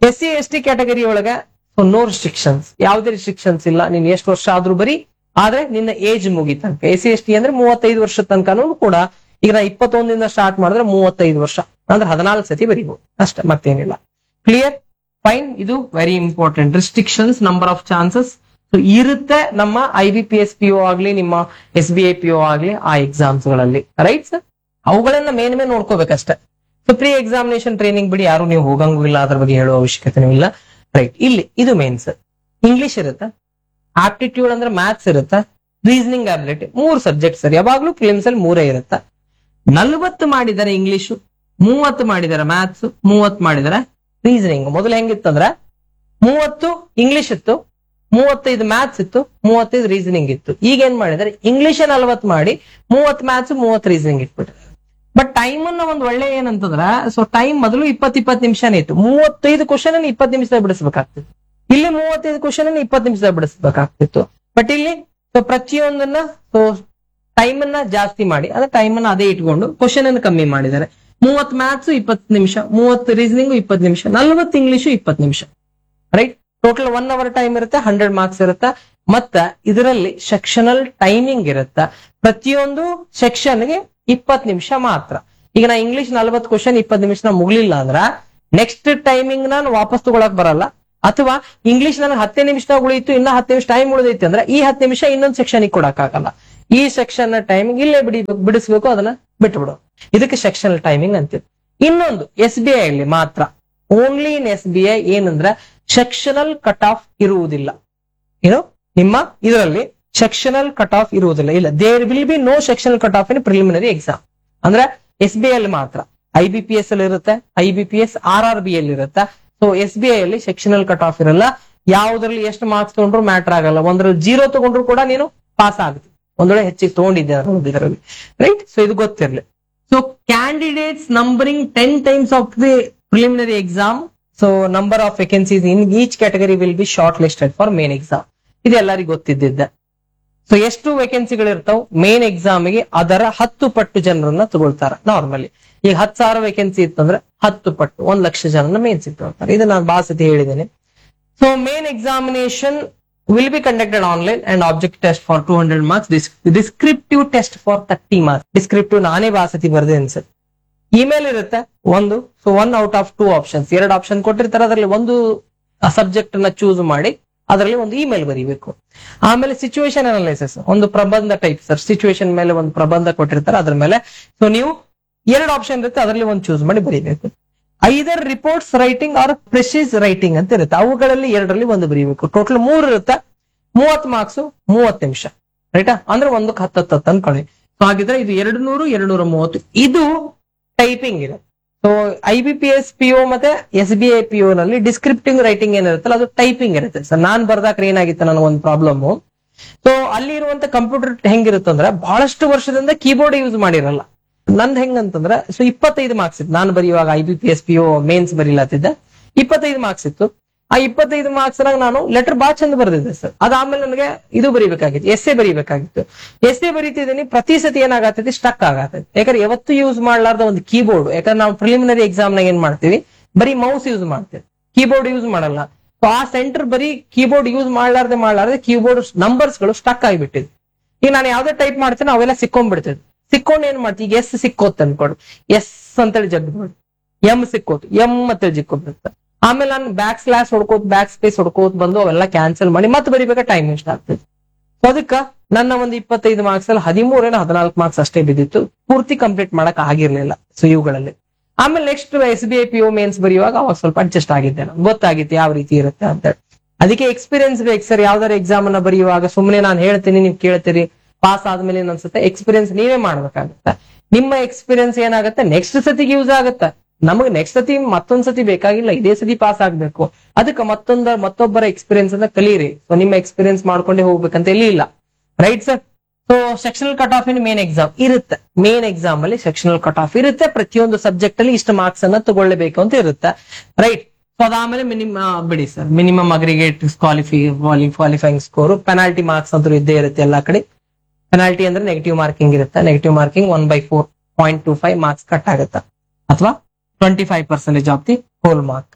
S C S T category ಒಳಗ ಸೊ ನೋ ರಿಸ್ಟ್ರಿಕ್ಷನ್ಸ್ ಯಾವುದೇ ರಿಸ್ಟ್ರಿಕ್ಷನ್ಸ್ ಇಲ್ಲ ನೀನ್ ಎಷ್ಟು ವರ್ಷ ಆದ್ರೂ ಬರೀ ಆದ್ರೆ ನಿನ್ನ ಏಜ್ ಮುಗಿತನಕ ಎಸ್ ಸಿ ಎಸ್ ಟಿ ಅಂದ್ರೆ ಮೂವತ್ತೈದು ವರ್ಷ ತನಕನೂ ಕೂಡ ಈಗ ನಾ ಇಪ್ಪತ್ತೊಂದಿಂದ ಸ್ಟಾರ್ಟ್ ಮಾಡಿದ್ರೆ ಮೂವತ್ತೈದು ವರ್ಷ ಅಂದ್ರೆ ಹದಿನಾಲ್ಕು ಸತಿ ಬರೀಬಹುದು ಅಷ್ಟೇ ಮತ್ತೇನಿಲ್ಲ ಕ್ಲಿಯರ್ ಫೈನ್ ಇದು very important restrictions number of chances so ಇರುತ್ತೆ ನಮ್ಮ I B P S P O ಆಗ್ಲಿ ನಿಮ್ಮ S B I P O ಆಗ್ಲಿ ಆ ಎಕ್ಸಾಮ್ಸ್ ಗಳಲ್ಲಿ ರೈಟ್ ಸರ್ ಅವುಗಳನ್ನ ಮೇನ್ ಮೇನ್ ನೋಡ್ಕೋಬೇಕಷ್ಟೇ ಸೊ ಪ್ರೀ ಎಕ್ಸಾಮಿನೇಷನ್ ಟ್ರೈನಿಂಗ್ ಬಿಡಿ ಯಾರು ನೀವು ಹೋಗಂಗೂ ಇಲ್ಲ ಅದ್ರ ಬಗ್ಗೆ ಹೇಳುವ ಅವಶ್ಯಕತೆ ಇಲ್ಲ ರೈಟ್ ಇಲ್ಲಿ ಇದು ಮೇನ್ ಸರ್ ಇಂಗ್ಲಿಷ್ ಇರುತ್ತೆ ಆಪ್ಟಿಟ್ಯೂಡ್ ಅಂದ್ರೆ ಮ್ಯಾಥ್ಸ್ ಇರುತ್ತೆ ರೀಸನಿಂಗ್ ಅಬಿಲಿಟಿ ಮೂರು ಸಬ್ಜೆಕ್ಟ್ ಸರ್ ಯಾವಾಗ್ಲೂ ಫಿಲಿಮ್ಸ್ ಅಲ್ಲಿ ಮೂರೇ ಇರುತ್ತೆ ನಲ್ವತ್ತು ಮಾಡಿದ್ದಾರೆ ಇಂಗ್ಲಿಷು ಮೂವತ್ತು ಮಾಡಿದ್ದಾರೆ ಮ್ಯಾಥ್ಸ್ ಮೂವತ್ತು ಮಾಡಿದ್ದಾರೆ ರೀಸನಿಂಗ್ ಮೊದಲು ಹೆಂಗಿತ್ತಂದ್ರೆ ಮೂವತ್ತು ಇಂಗ್ಲಿಷ್ ಇತ್ತು ಮೂವತ್ತೈದು ಮ್ಯಾಥ್ಸ್ ಇತ್ತು ಮೂವತ್ತೈದು ರೀಸನಿಂಗ್ ಇತ್ತು ಈಗ ಏನ್ ಮಾಡಿದ್ದಾರೆ ಇಂಗ್ಲಿಷ್ ನಲ್ವತ್ತು ಮಾಡಿ ಮೂವತ್ ಮ್ಯಾಥ್ಸ್ ಮೂವತ್ ರೀಸನಿಂಗ್ ಇಟ್ಬಿಟ್ರೆ ಬಟ್ ಟೈಮ್ ಅನ್ನ ಒಂದ್ ಒಳ್ಳೆ ಏನಂತಂದ್ರ ಸೊ ಟೈಮ್ ಮೊದಲು ಇಪ್ಪತ್ ಇಪ್ಪತ್ತು ನಿಮಿಷನೇ ಇತ್ತು ಮೂವತ್ತೈದು ಕ್ವಶನ್ ಅನ್ನು ಇಪ್ಪತ್ತು ನಿಮಿಷದಾಗ ಬಿಡಿಸ್ಬೇಕಾಗ್ತಿತ್ತು ಇಲ್ಲಿ ಮೂವತ್ತೈದು ಕ್ವಶನ್ ಅನ್ನು ಇಪ್ಪತ್ತು ನಿಮಿಷದಾಗ ಬಿಡಿಸ್ಬೇಕಾಗ್ತಿತ್ತು ಬಟ್ ಇಲ್ಲಿ ಸೊ ಪ್ರತಿಯೊಂದನ್ನ ಸೊ ಟೈಮ್ ಅನ್ನ ಜಾಸ್ತಿ ಮಾಡಿ ಅದ್ರ ಟೈಮ್ ಅನ್ನ ಅದೇ ಇಟ್ಕೊಂಡು ಕ್ವಶನ್ ಅನ್ನು ಕಮ್ಮಿ ಮಾಡಿದ್ದಾರೆ ಮೂವತ್ ಮ್ಯಾಥ್ಸ್ ಇಪ್ಪತ್ತು ನಿಮಿಷ ಮೂವತ್ತು ರೀಸನಿಂಗ್ ಇಪ್ಪತ್ತು ನಿಮಿಷ ನಲ್ವತ್ತು ಇಂಗ್ಲಿಷು ಇಪ್ಪತ್ತು ನಿಮಿಷ right total one hour time ಇರುತ್ತೆ ಹಂಡ್ರೆಡ್ ಮಾರ್ಕ್ಸ್ ಇರುತ್ತೆ ಮತ್ತ ಇದರಲ್ಲಿ ಸೆಕ್ಷನಲ್ ಟೈಮಿಂಗ್ ಇರುತ್ತೆ ಪ್ರತಿಯೊಂದು ಸೆಕ್ಷನ್ಗೆ ಇಪ್ಪತ್ತು ನಿಮಿಷ ಮಾತ್ರ ಈಗ ನಾ ಇಂಗ್ಲಿಷ್ ನಲ್ವತ್ತು ಕ್ವಶನ್ ಇಪ್ಪತ್ತು ನಿಮಿಷ ಮುಗ್ಲಿಲ್ಲ ಅಂದ್ರ ನೆಕ್ಸ್ಟ್ ಟೈಮಿಂಗ್ ನಾನು ವಾಪಸ್ ತಗೊಳಕ್ ಬರಲ್ಲ ಅಥವಾ ಇಂಗ್ಲಿಷ್ ನನಗೆ ಹತ್ತೇ ನಿಮಿಷದಾಗ ಉಳಿಯಿತು ಇನ್ನ ಹತ್ತು ನಿಮಿಷ ಟೈಮ್ ಉಳಿದೈತಿ ಅಂದ್ರೆ ಈ ಹತ್ತು ನಿಮಿಷ ಇನ್ನೊಂದು ಸೆಕ್ಷನ್ ಕೊಡಕ್ ಆಗಲ್ಲ ಈ ಸೆಕ್ಷನ್ ಟೈಮಿಂಗ್ ಇಲ್ಲೇ ಬಿಡಿ ಬಿಡಿಸ್ಬೇಕು ಅದನ್ನ ಬಿಟ್ಬಿಡು ಇದಕ್ಕೆ ಸೆಕ್ಷನಲ್ ಟೈಮಿಂಗ್ ಅಂತೀವಿ ಇನ್ನೊಂದು ಎಸ್ ಬಿ ಐ ಅಲ್ಲಿ ಮಾತ್ರ only in S B I ಏನಂದ್ರೆ ಸೆಕ್ಷನಲ್ ಕಟ್ ಆಫ್ ಇರುವುದಿಲ್ಲ ಏನು ನಿಮ್ಮ ಇದರಲ್ಲಿ ಸೆಕ್ಷನಲ್ ಕಟ್ ಆಫ್ ಇರುವುದಿಲ್ಲ ಇಲ್ಲ there will be no sectional cut off in preliminary exam ಅಂದ್ರೆ ಎಸ್ ಬಿ ಐ ಅಲ್ಲಿ ಮಾತ್ರ ಐ ಬಿ ಪಿ ಎಸ್ ಅಲ್ಲಿ ಇರುತ್ತೆ I B P S R R B ಅಲ್ಲಿ ಇರುತ್ತೆ ಸೊ ಎಸ್ ಬಿ ಐ ಅಲ್ಲಿ ಸೆಕ್ಷನಲ್ ಕಟ್ ಆಫ್ ಇರಲ್ಲ ಯಾವ್ದ್ರಲ್ಲಿ ಎಷ್ಟು ಮಾರ್ಕ್ಸ್ ತಗೊಂಡ್ರು ಮ್ಯಾಟರ್ ಆಗಲ್ಲ ಒಂದ್ರಲ್ಲಿ ಜೀರೋ ತಗೊಂಡ್ರು ಕೂಡ ನೀನು ಪಾಸ್ ಆಗುತ್ತೆ ಒಂದೊಳ್ಳೆ ಹೆಚ್ಚಿಗೆ ತಗೊಂಡಿದ್ದೆ ಇದರಲ್ಲಿ ರೈಟ್ ಸೊ ಇದು ಗೊತ್ತಿರಲಿ so candidates numbering ten times of the preliminary exam so number of vacancies in each category will be shortlisted for main exam ಇದು ಎಲ್ಲರಿಗೂ ಗೊತ್ತಿದ್ದಿದ್ದೆ ಸೊ ಎಷ್ಟು ವೇಕೆನ್ಸಿಗಳು ಇರ್ತಾವ ಮೇನ್ ಎಕ್ಸಾಮ್ಗೆ ಅದರ ಹತ್ತು ಪಟ್ಟು ಜನರನ್ನ ತಗೊಳ್ತಾರ ನಾರ್ಮಲಿ ಈಗ ಹತ್ತು ಸಾವಿರ ವೇಕೆನ್ಸಿ ಇತ್ತಂದ್ರೆ ಹತ್ತು ಪಟ್ಟು ಒಂದ್ ಲಕ್ಷ ಜನನ ಮೇನ್ಸ್ ತಗೊಳ್ತಾರೆ ಇದು ನಾನು ಬಹಳ ಸತಿ ಹೇಳಿದ್ದೇನೆ so main examination will be conducted online and object test for two hundred marks descriptive test for thirty marks descriptive ನಾನೇ ಬಹಳ ಸತಿ ಬರ್ದೇನೆ ಸರ್ ಇಮೇಲ್ ಇರುತ್ತೆ ಒಂದು so one out of two options ಎರಡು ಆಪ್ಷನ್ ಕೊಟ್ಟಿರ್ತಾರೆ ಅದರಲ್ಲಿ ಒಂದು ಸಬ್ಜೆಕ್ಟ್ ನ ಚೂಸ್ ಮಾಡಿ ಅದರಲ್ಲಿ ಒಂದು ಇಮೇಲ್ ಬರೀಬೇಕು ಆಮೇಲೆ ಸಿಚುವೇಶನ್ ಅನಾಲಿಸಿಸ್ ಒಂದು ಪ್ರಬಂಧ ಟೈಪ್ ಸರ್ ಸಿಚುವೇಶನ್ ಮೇಲೆ ಒಂದು ಪ್ರಬಂಧ ಕೊಟ್ಟಿರ್ತಾರೆ ಅದ್ರ ಮೇಲೆ ಸೊ ನೀವು ಎರಡು ಆಪ್ಷನ್ ಇರುತ್ತೆ ಅದರಲ್ಲಿ ಒಂದು ಚೂಸ್ ಮಾಡಿ ಬರೀಬೇಕು either reports writing or precis writing ಅಂತ ಇರುತ್ತೆ ಅವುಗಳಲ್ಲಿ ಎರಡರಲ್ಲಿ ಒಂದು ಬರೀಬೇಕು ಟೋಟಲ್ ಮೂರು ಇರುತ್ತೆ ಮೂವತ್ ಮಾರ್ಕ್ಸ್ ಮೂವತ್ತು ನಿಮಿಷ ರೈಟಾ ಅಂದ್ರೆ ಒಂದಕ್ಕೆ ಹತ್ತತ್ತು ಹತ್ತು ಅನ್ಕೊಳ್ಳಿ ಸೊ ಹಾಗಿದ್ರೆ ಇದು ಎರಡು ನೂರು ಎರಡು ನೂರ ಮೂವತ್ತು ಇದು ಟೈಪಿಂಗ್ ಇದೆ so I B P S P O ಮತ್ತೆ S B I P O ನಲ್ಲಿ ಡಿಸ್ಕ್ರಿಪ್ಟಿವ್ ರೈಟಿಂಗ್ ಏನಿರುತ್ತಲ್ಲ ಅದು ಟೈಪಿಂಗ್ ಇರುತ್ತೆ ಸರ್ ನಾನ್ ಬರ್ದಾಕ್ರೆ ಏನಾಗಿತ್ತು ನನಗೆ ಒಂದು ಪ್ರಾಬ್ಲಮ್ ಸೊ ಅಲ್ಲಿ ಇರುವಂತ ಕಂಪ್ಯೂಟರ್ ಹೆಂಗಿರುತ್ತಂದ್ರೆ ಬಹಳಷ್ಟು ವರ್ಷದಿಂದ ಕೀಬೋರ್ಡ್ ಯೂಸ್ ಮಾಡಿರಲ್ಲ ನಂದ್ ಹೆಂಗಂತಂದ್ರೆ ಸೊ ಇಪ್ಪತ್ತೈದು ಮಾರ್ಕ್ಸ್ ಇತ್ತು ನಾನು ಬರೆಯುವಾಗ I B P S P O mains ಬರೀಲಾತಿದ್ದೆ ಇಪ್ಪತ್ತೈದು ಮಾರ್ಕ್ಸ್ ಇತ್ತು ಆ ಇಪ್ಪತ್ತೈದು ಮಾರ್ಕ್ಸ್ ನಾನು ಲೆಟರ್ ಬಾ ಚಂದ ಬರ್ದಿದ್ದೆ ಸರ್ ಅದಾದ್ಮೇಲೆ ನನಗೆ ಇದು ಬರೀಬೇಕಾಗಿತ್ತು ಎಸ್ ಎ ಬರೀಬೇಕಾಗಿತ್ತು ಎಸ್ ಎ ಬರೀತಿದ್ದೀನಿ ಪ್ರತಿ ಸತಿ ಏನಾಗತ್ತೈತಿ ಸ್ಟಕ್ ಆಗತ್ತೈತಿ ಯಾಕಂದ್ರೆ ಯಾವತ್ತು ಯೂಸ್ ಮಾಡ್ಲಾರ್ದ ಒಂದು ಕೀಬೋರ್ಡ್ ಯಾಕಂದ್ರೆ ನಾವು ಪ್ರಿಲಿಮಿನರಿ ಎಕ್ಸಾಮ್ ನಾಗ ಏನ್ ಮಾಡ್ತೀವಿ ಬರೀ ಮೌಸ್ ಯೂಸ್ ಮಾಡ್ತೀವಿ ಕೀಬೋರ್ಡ್ ಯೂಸ್ ಮಾಡಲ್ಲ ಸೊ ಆ ಸೆಂಟರ್ ಬರೀ ಕೀಬೋರ್ಡ್ ಯೂಸ್ ಮಾಡ್ಲಾರ್ದೆ ಮಾಡ್ಲಾರ್ದೆ ಕೀಬೋರ್ಡ್ ನಂಬರ್ಸ್ ಗಳು ಸ್ಟಕ್ ಆಗಿಬಿಟ್ಟಿದ್ ಈಗ ನಾನು ಯಾವ್ದೇ ಟೈಪ್ ಮಾಡ್ತೇನೆ ಅವೆಲ್ಲ ಸಿಕ್ಕೊಂಡ್ಬಿಡ್ತೇವೆ ಸಿಕ್ಕೊಂಡು ಏನ್ ಮಾಡ್ತೀವಿ ಈಗ ಎಸ್ ಸಿಕ್ಕೋತ್ ಅನ್ಕೊಡು ಎಸ್ ಅಂತೇಳಿ ಜಗ್ಬಿಡು ಎಂ ಸಿಕ್ಕೋತು ಎಂ ಅಂತೇಳಿ ಜಿಕ್ಕೋಬಿಡುತ್ತೆ ಆಮೇಲೆ ನಾನು ಬ್ಯಾಕ್ ಸ್ಲಾಶ್ ಹೊಡ್ಕೋತ್ ಬ್ಯಾಕ್ ಸ್ಪೇಸ್ ಹೊಡ್ಕೋತ್ ಬಂದು ಅವೆಲ್ಲ ಕ್ಯಾನ್ಸಲ್ ಮಾಡಿ ಮತ್ತೆ ಬರಿಬೇಕಾ ಟೈಮ್ ವೇಸ್ಟ್ ಆಗ್ತದೆ ಸೊ ಅದಕ್ಕ ನನ್ನ ಒಂದು ಇಪ್ಪತ್ತೈದು ಮಾರ್ಕ್ಸ್ ಅಲ್ಲಿ ಹದಿಮೂರೇನ ಹದಿನಾಲ್ಕು ಮಾರ್ಕ್ಸ್ ಅಷ್ಟೇ ಬಿದ್ದಿತ್ತು ಪೂರ್ತಿ ಕಂಪ್ಲೀಟ್ ಮಾಡಕ್ ಆಗಿರ್ಲಿಲ್ಲ ಸೊ ಇವುಗಳಲ್ಲಿ ಆಮೇಲೆ next S B I P O mains ಬರೆಯುವಾಗ ಅವಾಗ ಸ್ವಲ್ಪ ಅಡ್ಜಸ್ಟ್ ಆಗಿದ್ದೆ ನಾನು ಗೊತ್ತಾಗಿತ್ತು ಯಾವ ರೀತಿ ಇರುತ್ತೆ ಅಂತ ಹೇಳಿ ಅದಕ್ಕೆ ಎಕ್ಸ್ಪೀರಿಯನ್ಸ್ ಬೇಕು ಸರ್ ಯಾವ್ದಾರ ಎಕ್ಸಾಮ್ ಅನ್ನ ಬರೆಯುವಾಗ ಸುಮ್ಮನೆ ನಾನು ಹೇಳ್ತೀನಿ ನೀವು ಕೇಳ್ತೀರಿ ಪಾಸ್ ಆದ್ಮೇಲೆ ಏನ್ ಅನ್ಸುತ್ತೆ ಎಕ್ಸ್ಪೀರಿಯನ್ಸ್ ನೀವೇ ಮಾಡ್ಬೇಕಾಗತ್ತೆ ನಿಮ್ಮ ಎಕ್ಸ್ಪೀರಿಯನ್ಸ್ ಏನಾಗುತ್ತೆ ನೆಕ್ಸ್ಟ್ ಸತಿಗೆ ಯೂಸ್ ಆಗುತ್ತೆ ನಮಗೆ ನೆಕ್ಸ್ಟ್ ಸತಿ ಮತ್ತೊಂದ್ ಸತಿ ಬೇಕಾಗಿಲ್ಲ ಇದೇ ಸತಿ ಪಾಸ್ ಆಗ್ಬೇಕು ಅದಕ್ಕೆ ಮತ್ತೊಂದ ಮತ್ತೊಬ್ಬರ ಎಕ್ಸ್ಪೀರಿಯನ್ಸ್ ಅನ್ನ ಕಲೀರಿ ಸೊ ನಿಮ್ಮ ಎಕ್ಸ್ಪೀರಿಯನ್ಸ್ ಮಾಡ್ಕೊಂಡೇ ಹೋಗ್ಬೇಕಂತ ಎಲ್ಲಿ ಇಲ್ಲ right sir so sectional cut off in main exam ಇರುತ್ತೆ ಮೇನ್ ಎಕ್ಸಾಮ್ ಅಲ್ಲಿ ಸೆಕ್ಷನಲ್ ಕಟ್ ಆಫ್ ಇರುತ್ತೆ ಪ್ರತಿಯೊಂದು ಸಬ್ಜೆಕ್ಟ್ ಅಲ್ಲಿ ಇಷ್ಟು ಮಾರ್ಕ್ಸ್ ಅನ್ನ ತಗೊಳ್ಳೇಬೇಕು ಅಂತ ಇರುತ್ತೆ ರೈಟ್ ಸೊ ಅದಾದ್ಮೇಲೆ ಮಿನಿಮಮ್ ಬಿಡಿ sir minimum aggregate qualify qualifying score penalty marks ಅಂತೂ ಇದ್ದೇ ಇರುತ್ತೆ ಎಲ್ಲಾ ಕಡೆ ಪೆನಾಲ್ಟಿ ಅಂದ್ರೆ ನೆಗೆಟಿವ್ ಮಾರ್ಕಿಂಗ್ ಇರುತ್ತೆ negative marking one by four point two five marks cut ಆಗುತ್ತೆ ಅಥವಾ twenty five percentage of the whole mark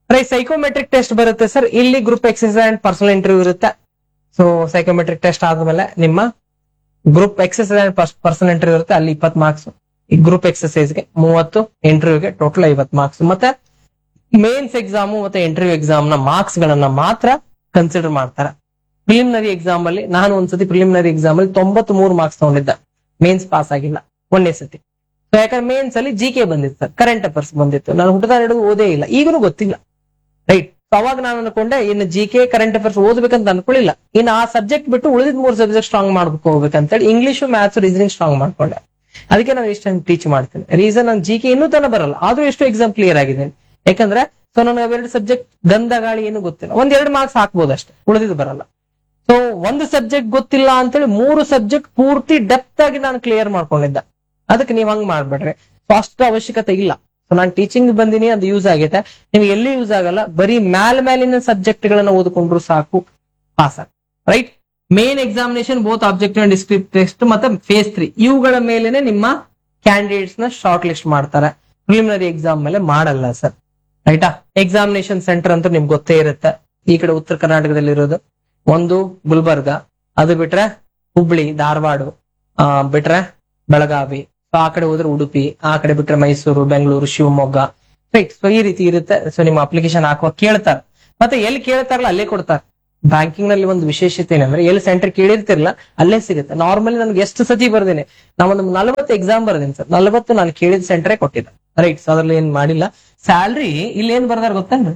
right psychometric test ಬರುತ್ತೆ ಸರ್ ಇಲ್ಲಿ group exercise and personal interview ಇರುತ್ತೆ ಸೊ ಸೈಕೋಮೆಟ್ರಿಕ್ ಟೆಸ್ಟ್ ಆದ್ಮೇಲೆ ನಿಮ್ಮ group exercise and personal interview ಇರುತ್ತೆ ಅಲ್ಲಿ ಇಪ್ಪತ್ ಮಾರ್ಕ್ಸ್ ಈ ಗ್ರೂಪ್ ಎಕ್ಸಸೈಸ್ಗೆ ಮೂವತ್ತು ಇಂಟರ್ವ್ಯೂಗೆ ಟೋಟಲ್ ಐವತ್ ಮಾರ್ಕ್ಸ್ ಮತ್ತೆ ಮೇನ್ಸ್ ಎಕ್ಸಾಮು ಮತ್ತೆ ಇಂಟರ್ವ್ಯೂ ಎಕ್ಸಾಮ್ ನ ಮಾರ್ಕ್ಸ್ ಗಳನ್ನ ಮಾತ್ರ ಕನ್ಸಿಡರ್ ಮಾಡ್ತಾರೆ ಪ್ರಿಲಿಮಿನರಿ ಎಕ್ಸಾಮ್ ಅಲ್ಲಿ ನಾನು ಒಂದ್ಸತಿ ಪ್ರಿಲಿಮಿನರಿ ಎಕ್ಸಾಮ್ ಅಲ್ಲಿ ತೊಂಬತ್ ಮೂರು ಮಾರ್ಕ್ಸ್ ತಗೊಂಡಿದ್ದೆ ಮೇನ್ಸ್ ಪಾಸ್ ಆಗಿಲ್ಲ ಒಂದೇ ಸತಿ So ಯಾಕಂದ್ರೆ ಮೇನ್ಸ್ ಅಲ್ಲಿ ಜಿ ಕೆ ಬಂದಿತ್ತು ಸರ್ ಕರೆಂಟ್ ಅಫೇರ್ಸ್ ಬಂದಿತ್ತು ನಾನು ಹುಟ್ಟದ ಹಿಡಿದು ಓದೇ ಇಲ್ಲ ಈಗಲೂ ಗೊತ್ತಿಲ್ಲ ರೈಟ್ ಅವಾಗ ನಾನು ಅನ್ಕೊಂಡೆ ಇನ್ನು ಜಿ ಕೆ ಕರೆಂಟ್ ಅಫೇರ್ಸ್ ಓದ್ಬೇಕಂತ ಅನ್ಕೊಳ್ಳಿಲ್ಲ ಇನ್ನು ಆ ಸಬ್ಜೆಕ್ಟ್ ಬಿಟ್ಟು ಉಳಿದ ಮೂರು ಸಬ್ಜೆಕ್ಟ್ ಸ್ಟ್ರಾಂಗ್ ಮಾಡ್ಬೇಕು ಹೋಗ್ಬೇಕಂತೇಳಿ ಇಂಗ್ಲಿಷ್ ಮ್ಯಾಥ್ಸ್ ರೀಸನಿಂಗ್ ಸ್ಟ್ರಾಂಗ್ ಮಾಡ್ಕೊಂಡೆ ಅದಕ್ಕೆ ನಾನು ಇಷ್ಟ ಟೀಚ್ ಮಾಡ್ತೇನೆ ರೀಸನ್ ನಾನು ಜಿ ಕೆ ಇನ್ನೂ ತನ ಬರಲ್ಲ ಆದ್ರೂ ಎಷ್ಟು ಎಕ್ಸಾಮ್ ಕ್ಲಿಯರ್ ಆಗಿದೆ ಯಾಕಂದ್ರೆ ಸೊ ನನಗೆ ಅವೆರಡು ಸಬ್ಜೆಕ್ಟ್ ಗಂಧ ಗಾಳಿ ಏನು ಗೊತ್ತಿಲ್ಲ ಒಂದ್ ಎರಡು ಮಾರ್ಕ್ಸ್ ಹಾಕ್ಬೋದು ಅಷ್ಟೇ ಉಳಿದಿದ್ದು ಬರಲ್ಲ ಸೊ ಒಂದು ಸಬ್ಜೆಕ್ಟ್ ಗೊತ್ತಿಲ್ಲ ಅಂತೇಳಿ ಮೂರು ಸಬ್ಜೆಕ್ಟ್ ಪೂರ್ತಿ ಡೆಪ್ತ್ ಆಗಿ ನಾನು ಕ್ಲಿಯರ್ ಮಾಡ್ಕೊಂಡಿದ್ದೆ ಅದಕ್ಕೆ ನೀವ್ ಹಂಗ್ ಮಾಡ್ಬೇಡ್ರಿ ಸೊ ಅಷ್ಟು ಅವಶ್ಯಕತೆ ಇಲ್ಲ ಸೊ ನಾನು ಟೀಚಿಂಗ್ ಬಂದಿನಿ ಅದು ಯೂಸ್ ಆಗೈತೆ ನಿಮ್ಗೆ ಎಲ್ಲಿ ಯೂಸ್ ಆಗಲ್ಲ ಬರೀ ಮ್ಯಾಲ್ ಮ್ಯಾಲಿನ ಸಬ್ಜೆಕ್ಟ್ ಗಳನ್ನ ಓದ್ಕೊಂಡ್ರು ಸಾಕು pass right main examination both objective and descriptive test ಮತ್ತೆ ಫೇಸ್ ತ್ರೀ ಇವುಗಳ ಮೇಲೆನೆ ನಿಮ್ಮ ಕ್ಯಾಂಡಿಡೇಟ್ಸ್ ನ ಶಾರ್ಟ್ ಲಿಸ್ಟ್ ಮಾಡ್ತಾರೆ ಪ್ರಿಲಿಮಿನರಿ ಎಕ್ಸಾಮ್ ಮೇಲೆ ಮಾಡಲ್ಲ ಸರ್ ರೈಟಾ ಎಕ್ಸಾಮಿನೇಷನ್ ಸೆಂಟರ್ ಅಂತ ನಿಮ್ಗೆ ಗೊತ್ತೇ ಇರುತ್ತೆ ಈ ಕಡೆ ಉತ್ತರ ಕರ್ನಾಟಕದಲ್ಲಿ ಇರೋದು ಒಂದು ಗುಲ್ಬರ್ಗ ಅದು ಬಿಟ್ರೆ ಹುಬ್ಳಿ ಧಾರವಾಡ ಆ, ಬಿಟ್ರೆ ಬೆಳಗಾವಿ ಸೊ ಆ ಕಡೆ ಹೋದ್ರೆ ಉಡುಪಿ ಆ ಕಡೆ ಬಿಟ್ರೆ ಮೈಸೂರು ಬೆಂಗಳೂರು ಶಿವಮೊಗ್ಗ ರೈಟ್ ಸೊ ಈ ರೀತಿ ಇರುತ್ತೆ ಸೊ ನಿಮ್ಮ ಅಪ್ಲಿಕೇಶನ್ ಹಾಕುವ ಕೇಳ್ತಾರೆ ಮತ್ತೆ ಎಲ್ಲಿ ಕೇಳ್ತಾರಲ್ಲ ಅಲ್ಲೇ ಕೊಡ್ತಾರೆ ಬ್ಯಾಂಕಿಂಗ್ ನಲ್ಲಿ ಒಂದು ವಿಶೇಷತೆ ಏನಂದ್ರೆ ಎಲ್ಲಿ ಸೆಂಟರ್ ಕೇಳಿರ್ತಿರಲ್ಲ ಅಲ್ಲೇ ಸಿಗುತ್ತೆ ನಾರ್ಮಲಿ ನನ್ಗೆ ಎಷ್ಟು ಸತಿ ಬರ್ದೇನೆ ನಾವೊಂದು ನಲವತ್ತು ಎಕ್ಸಾಮ್ ಬರ್ದೇನೆ ಸರ್ ನಲವತ್ತು ನಾನು ಕೇಳಿದ ಸೆಂಟರೇ ಕೊಟ್ಟಿದ್ದೆ ರೈಟ್ ಸೊ ಅದ್ರಲ್ಲಿ ಏನ್ ಮಾಡಿಲ್ಲ ಸ್ಯಾಲ್ರಿ ಇಲ್ಲಿ ಏನ್ ಬರ್ದಾರ ಗೊತ್ತೇನ್ರಿ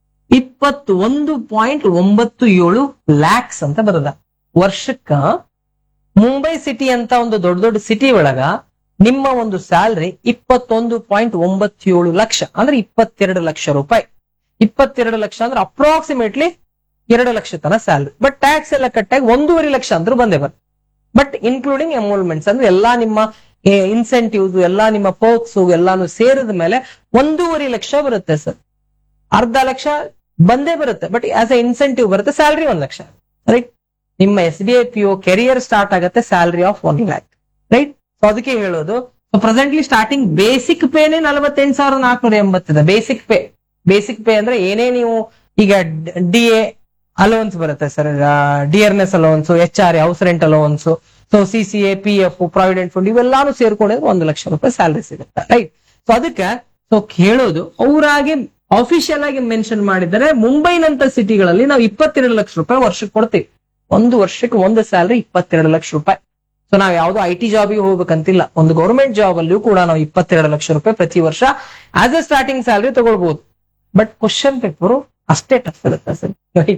ಇಪ್ಪತ್ತೊಂದು ಪಾಯಿಂಟ್ ಒಂಬತ್ತು ಏಳು ಲ್ಯಾಕ್ಸ್ ಅಂತ ಬರದ ವರ್ಷಕ್ಕ ಮುಂಬೈ ಸಿಟಿ ಅಂತ ಒಂದು ದೊಡ್ಡ ದೊಡ್ಡ ಸಿಟಿ ಒಳಗ ನಿಮ್ಮ ಒಂದು ಸ್ಯಾಲ್ರಿ ಇಪ್ಪತ್ತೊಂದು ಪಾಯಿಂಟ್ ಒಂಬತ್ತೇಳು ಲಕ್ಷ ಅಂದ್ರೆ ಇಪ್ಪತ್ತೆರಡು ಲಕ್ಷ ರೂಪಾಯಿ ಇಪ್ಪತ್ತೆರಡು ಲಕ್ಷ ಅಂದ್ರೆ ಅಪ್ರಾಕ್ಸಿಮೇಟ್ಲಿ ಎರಡು ಲಕ್ಷ ತನ ಸ್ಯಾಲ್ರಿ ಬಟ್ ಟ್ಯಾಕ್ಸ್ ಎಲ್ಲ ಕಟ್ಟಾಗಿ ಒಂದೂವರೆ ಲಕ್ಷ ಅಂದ್ರೂ ಬಂದೇ ಬರ್ ಬಟ್ ಇನ್ಕ್ಲೂಡಿಂಗ್ ಎಮೋಲ್ಮೆಂಟ್ಸ್ ಅಂದ್ರೆ ಎಲ್ಲಾ ನಿಮ್ಮ ಇನ್ಸೆಂಟಿವ್ಸ್ ಎಲ್ಲಾ ನಿಮ್ಮ ಪೋಕ್ಸ್ ಎಲ್ಲಾನು ಸೇರಿದ ಮೇಲೆ ಒಂದೂವರೆ ಲಕ್ಷ ಬರುತ್ತೆ ಸರ್ ಅರ್ಧ ಲಕ್ಷ ಬಂದೇ ಬರುತ್ತೆ ಬಟ್ ಆಸ್ ಎ ಇನ್ಸೆಂಟಿವ್ ಬರುತ್ತೆ ಸ್ಯಾಲ್ರಿ ಒಂದ್ ಲಕ್ಷ ರೈಟ್ ನಿಮ್ಮ S B I P O career start ಆಗುತ್ತೆ salary of one lakh right so ಅದಕ್ಕೆ ಹೇಳೋದು ಸೊ ಪ್ರೆಸೆಂಟ್ಲಿ ಸ್ಟಾರ್ಟಿಂಗ್ ಬೇಸಿಕ್ ಪೇನೆ ನಲವತ್ತೆಂಟು ಸಾವಿರದ ನಾಲ್ಕುನೂರ ಎಂಬತ್ತಿದೆ ಬೇಸಿಕ್ ಪೇ ಬೇಸಿಕ್ ಪೇ ಅಂದ್ರೆ ಏನೇ ನೀವು ಈಗ ಡಿ ಎ ಅಲೋನ್ಸ್ ಬರುತ್ತೆ sir dearness allowance H R house rent allowance so C C A P F provident fund ಇವೆಲ್ಲಾನು ಸೇರ್ಕೊಂಡಿದ್ರೆ ಒಂದು ಲಕ್ಷ ರೂಪಾಯಿ ಸ್ಯಾಲ್ರಿ ಸಿಗುತ್ತೆ ರೈಟ್ ಸೊ ಅದಕ್ಕೆ ಸೊ ಕೇಳೋದು ಅವರಾಗಿ ಅಫಿಷಿಯಲ್ ಆಗಿ ಮೆನ್ಷನ್ ಮಾಡಿದರೆ ಮುಂಬೈನಂತ ಸಿಟಿಗಳಲ್ಲಿ ನಾವು ಇಪ್ಪತ್ತೆರಡು ಲಕ್ಷ ರೂಪಾಯಿ ವರ್ಷಕ್ಕೆ ಕೊಡ್ತೀವಿ ಒಂದು ವರ್ಷಕ್ಕೆ ಒಂದು ಸ್ಯಾಲ್ರಿ ಇಪ್ಪತ್ತೆರಡು ಲಕ್ಷ ರೂಪಾಯಿ ಸೊ ನಾವು ಯಾವ್ದು ಐ ಟಿ ಜಾಬಿಗೆ ಹೋಗ್ಬೇಕಂತಿಲ್ಲ ಒಂದು ಗೌರ್ಮೆಂಟ್ ಜಾಬ್ ಅಲ್ಲಿಯೂ ಕೂಡ ನಾವು ಇಪ್ಪತ್ತೆರಡು ಲಕ್ಷ ರೂಪಾಯಿ ಪ್ರತಿ ವರ್ಷ ಆಸ್ ಎ ಸ್ಟಾರ್ಟಿಂಗ್ ಸ್ಯಾಲ್ರಿ ತಗೊಳ್ಬಹುದು ಬಟ್ ಕ್ವಶನ್ ಪೇಪರ್ ಅಷ್ಟೇ ಟಫ್ ಇರುತ್ತೆ ಸರ್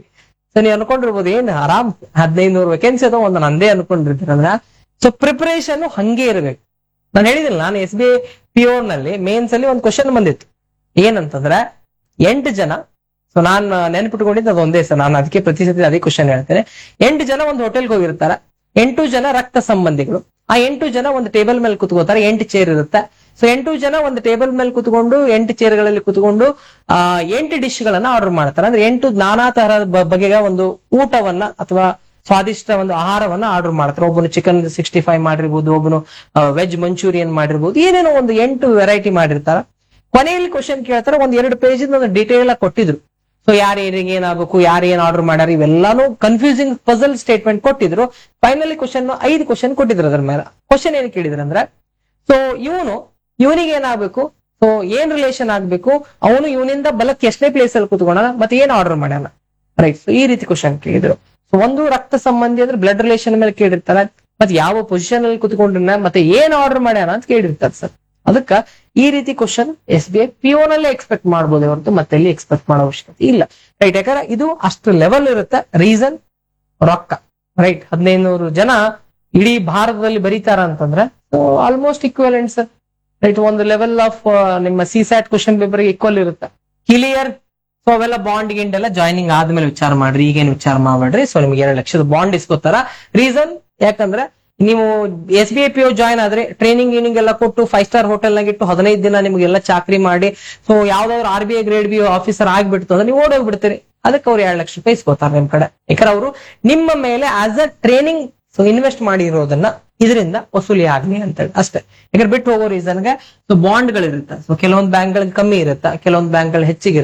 ಸೊ ನೀವು ಅನ್ಕೊಂಡಿರ್ಬೋದು ಏನ್ ಆರಾಮ್ ಹದಿನೈದು ನೂರು ವೇಕೆನ್ಸಿ ಅದಾವ ಒಂದು ನಂದೇ ಅನ್ಕೊಂಡಿರ್ತೀರ ಅಂದ್ರ ಸೊ ಪ್ರಿಪರೇಷನ್ ಹಂಗೆ ಇರಬೇಕು ನಾನು ಹೇಳಿದಿಲ್ಲ ನಾನು ಎಸ್ ಬಿ ಐ ಪಿ ನಲ್ಲಿ ಮೇನ್ಸ್ ಅಲ್ಲಿ ಒಂದು ಕ್ವಶನ್ ಬಂದಿತ್ತು ಏನಂತಂದ್ರೆ ಎಂಟು ಜನ ಸೊ ನಾನು ನೆನ್ಪಿಟ್ಕೊಂಡಿದ್ದು ಅದು ಒಂದೇ ಸರ್ ನಾನು ಅದಕ್ಕೆ ಪ್ರತಿ ಸತಿ ಅದೇ ಕ್ವಶನ್ ಹೇಳ್ತೇನೆ ಎಂಟು ಜನ ಒಂದು ಹೋಟೆಲ್ಗೆ ಹೋಗಿರ್ತಾರ ಎಂಟು ಜನ ರಕ್ತ ಸಂಬಂಧಿಗಳು ಆ ಎಂಟು ಜನ ಒಂದು ಟೇಬಲ್ ಮೇಲೆ ಕುತ್ಕೋತಾರೆ ಎಂಟು ಚೇರ್ ಇರುತ್ತೆ ಸೊ ಎಂಟು ಜನ ಒಂದು ಟೇಬಲ್ ಮೇಲೆ ಕುತ್ಕೊಂಡು ಎಂಟು ಚೇರ್ಗಳಲ್ಲಿ ಕುತ್ಕೊಂಡು ಆ ಎಂಟು ಡಿಶ್ ಗಳನ್ನ ಆರ್ಡರ್ ಮಾಡ್ತಾರೆ ಅಂದ್ರೆ ಎಂಟು ನಾನಾ ತರಹದ ಬ- ಬಗೆಯ ಒಂದು ಊಟವನ್ನ ಅಥವಾ ಸ್ವಾದಿಷ್ಟ ಒಂದು ಆಹಾರವನ್ನ ಆರ್ಡರ್ ಮಾಡ್ತಾರೆ ಒಬ್ಬನು ಚಿಕನ್ ಸಿಕ್ಸ್ಟಿ ಫೈವ್ ಮಾಡಿರ್ಬೋದು ಒಬ್ಬನು ವೆಜ್ ಮಂಚೂರಿಯನ್ ಮಾಡಿರ್ಬೋದು ಏನೇನೋ ಒಂದು ಎಂಟು ವೆರೈಟಿ ಮಾಡಿರ್ತಾರ ಕೊನೆಯಲ್ಲಿ ಕ್ವಶನ್ ಕೇಳ್ತಾರೆ ಒಂದ್ ಎರಡು ಪೇಜ್ ಒಂದು ಡೀಟೇಲ್ ಆಗಿ ಕೊಟ್ಟಿದ್ರು ಸೊ ಯಾರು ಏನಿಗೆ ಏನಾಗಬೇಕು ಯಾರು ಏನ್ ಆರ್ಡರ್ ಮಾಡ್ಯಾರ ಇವೆಲ್ಲಾನು ಕನ್ಫ್ಯೂಸಿಂಗ್ ಪಜಲ್ ಸ್ಟೇಟ್ಮೆಂಟ್ ಕೊಟ್ಟಿದ್ರು ಫೈನಲಿ ಕ್ವಶನ್ ಐದು ಕ್ವಶನ್ ಕೊಟ್ಟಿದ್ರು ಅದ್ರ ಮೇಲೆ ಕ್ವಶನ್ ಏನ್ ಕೇಳಿದ್ರು ಅಂದ್ರೆ ಸೊ ಇವನು ಇವನಿಗೆ ಏನಾಗಬೇಕು ಸೊ ಏನ್ ರಿಲೇಷನ್ ಆಗ್ಬೇಕು ಅವನು ಇವನಿಂದ ಬಲಕ್ಕೆ ಎಷ್ಟನೇ ಪ್ಲೇಸ್ ಅಲ್ಲಿ ಕುತ್ಕೊಂಡ ಮತ್ತೆ ಏನ್ ಆರ್ಡರ್ ಮಾಡ್ಯಾನ ರೈಟ್ ಸೊ ಈ ರೀತಿ ಕ್ವಶನ್ ಕೇಳಿದ್ರು ಸೊ ಒಂದು ರಕ್ತ ಸಂಬಂಧಿ ಅಂದ್ರೆ ಬ್ಲಡ್ ರಿಲೇಷನ್ ಮೇಲೆ ಕೇಳಿರ್ತಾರೆ ಮತ್ತೆ ಯಾವ ಪೊಸಿಷನ್ ಅಲ್ಲಿ ಕುತ್ಕೊಂಡಿರ್ನ ಮತ್ತೆ ಏನ್ ಆರ್ಡರ್ ಮಾಡ್ಯಾನ ಅಂತ ಕೇಳಿರ್ತಾರೆ ಸರ್ ಅದಕ್ಕ ಈ ರೀತಿ question S B I P ನಲ್ಲೇ ಎಕ್ಸ್ಪೆಕ್ಟ್ ಮಾಡ್ಬೋದೇ ಹೊರತು ಮತ್ತೆ ಎಲ್ಲಿ ಎಕ್ಸ್ಪೆಕ್ಟ್ ಮಾಡೋ ಅವಶ್ಯಕತೆ ಇಲ್ಲ ರೈಟ್ ಯಾಕಂದ್ರೆ ಇದು ಅಷ್ಟು ಲೆವೆಲ್ ಇರುತ್ತೆ ರೀಸನ್ ರೊಕ್ಕ ರೈಟ್ ಹದಿನೈದು ಜನ ಇಡೀ ಭಾರತದಲ್ಲಿ ಬರೀತಾರ ಅಂತಂದ್ರೆ ಆಲ್ಮೋಸ್ಟ್ ಇಕ್ವಲೆಂಟ್ ಸರ್ ರೈಟ್ ಒಂದು ಲೆವೆಲ್ ಆಫ್ ನಿಮ್ಮ C SAT question paper equal ಇರುತ್ತೆ ಕ್ಲಿಯರ್ ಸೊ ಅವೆಲ್ಲ ಬಾಂಡ್ ಗಿಂಡ್ ಎಲ್ಲ ಜಾಯ್ನಿಂಗ್ ಆದ್ಮೇಲೆ ವಿಚಾರ ಮಾಡ್ರಿ ಈಗೇನು ವಿಚಾರ ಮಾಡ್ಬೇಡ್ರಿ ಸೊ ನಿಮ್ಗೆ ಎರಡು ಲಕ್ಷದ ಬಾಂಡ್ ಇಸ್ಕೋತಾರ ರೀಸನ್ ಯಾಕಂದ್ರೆ ನೀವು S B I P join ಆದ್ರೆ ಟ್ರೈನಿಂಗ್ ಗೀನಿಂಗ್ ಎಲ್ಲ ಕೊಟ್ಟು ಫೈವ್ ಸ್ಟಾರ್ ಹೋಟೆಲ್ ನಾಗ ಇಟ್ಟು ಹದಿನೈದು ದಿನ ನಿಮ್ಗೆಲ್ಲ ಚಾಕ್ರಿ ಮಾಡಿ ಸೊ ಯಾವ್ದಾದ್ರು R B I grade B officer ಆಗ್ಬಿಡ್ತು ಅಂದ್ರೆ ನೀವು ಓಡೋಗ್ಬಿಡ್ತೀರಿ ಅದಕ್ಕೆ ಅವ್ರು ಎರಡು ಲಕ್ಷ ರೂಪಾಯಿ ಇಸ್ಕೋತಾರೆ ನಿಮ್ ಕಡೆ ಯಾಕಂದ್ರೆ ಅವರು ನಿಮ್ಮ ಮೇಲೆ as a training so invest ಮಾಡಿರೋದನ್ನ ಇದರಿಂದ ವಸೂಲಿ ಆಗ್ಲಿ ಅಂತ ಹೇಳಿ ಅಷ್ಟೇ ಯಾಕಂದ್ರೆ ಬಿಟ್ಟು ಹೋಗೋ ರೀಸನ್ಗೆ ಸೊ ಬಾಂಡ್ಗಳಿರುತ್ತೆ ಸೊ ಕೆಲವೊಂದು ಬ್ಯಾಂಕ್ಗಳಿಗೆ ಕಮ್ಮಿ ಇರುತ್ತೆ ಕೆಲವೊಂದು ಬ್ಯಾಂಕ್ಗಳು ಹೆಚ್ಚಿಗೆ ಇರುತ್ತೆ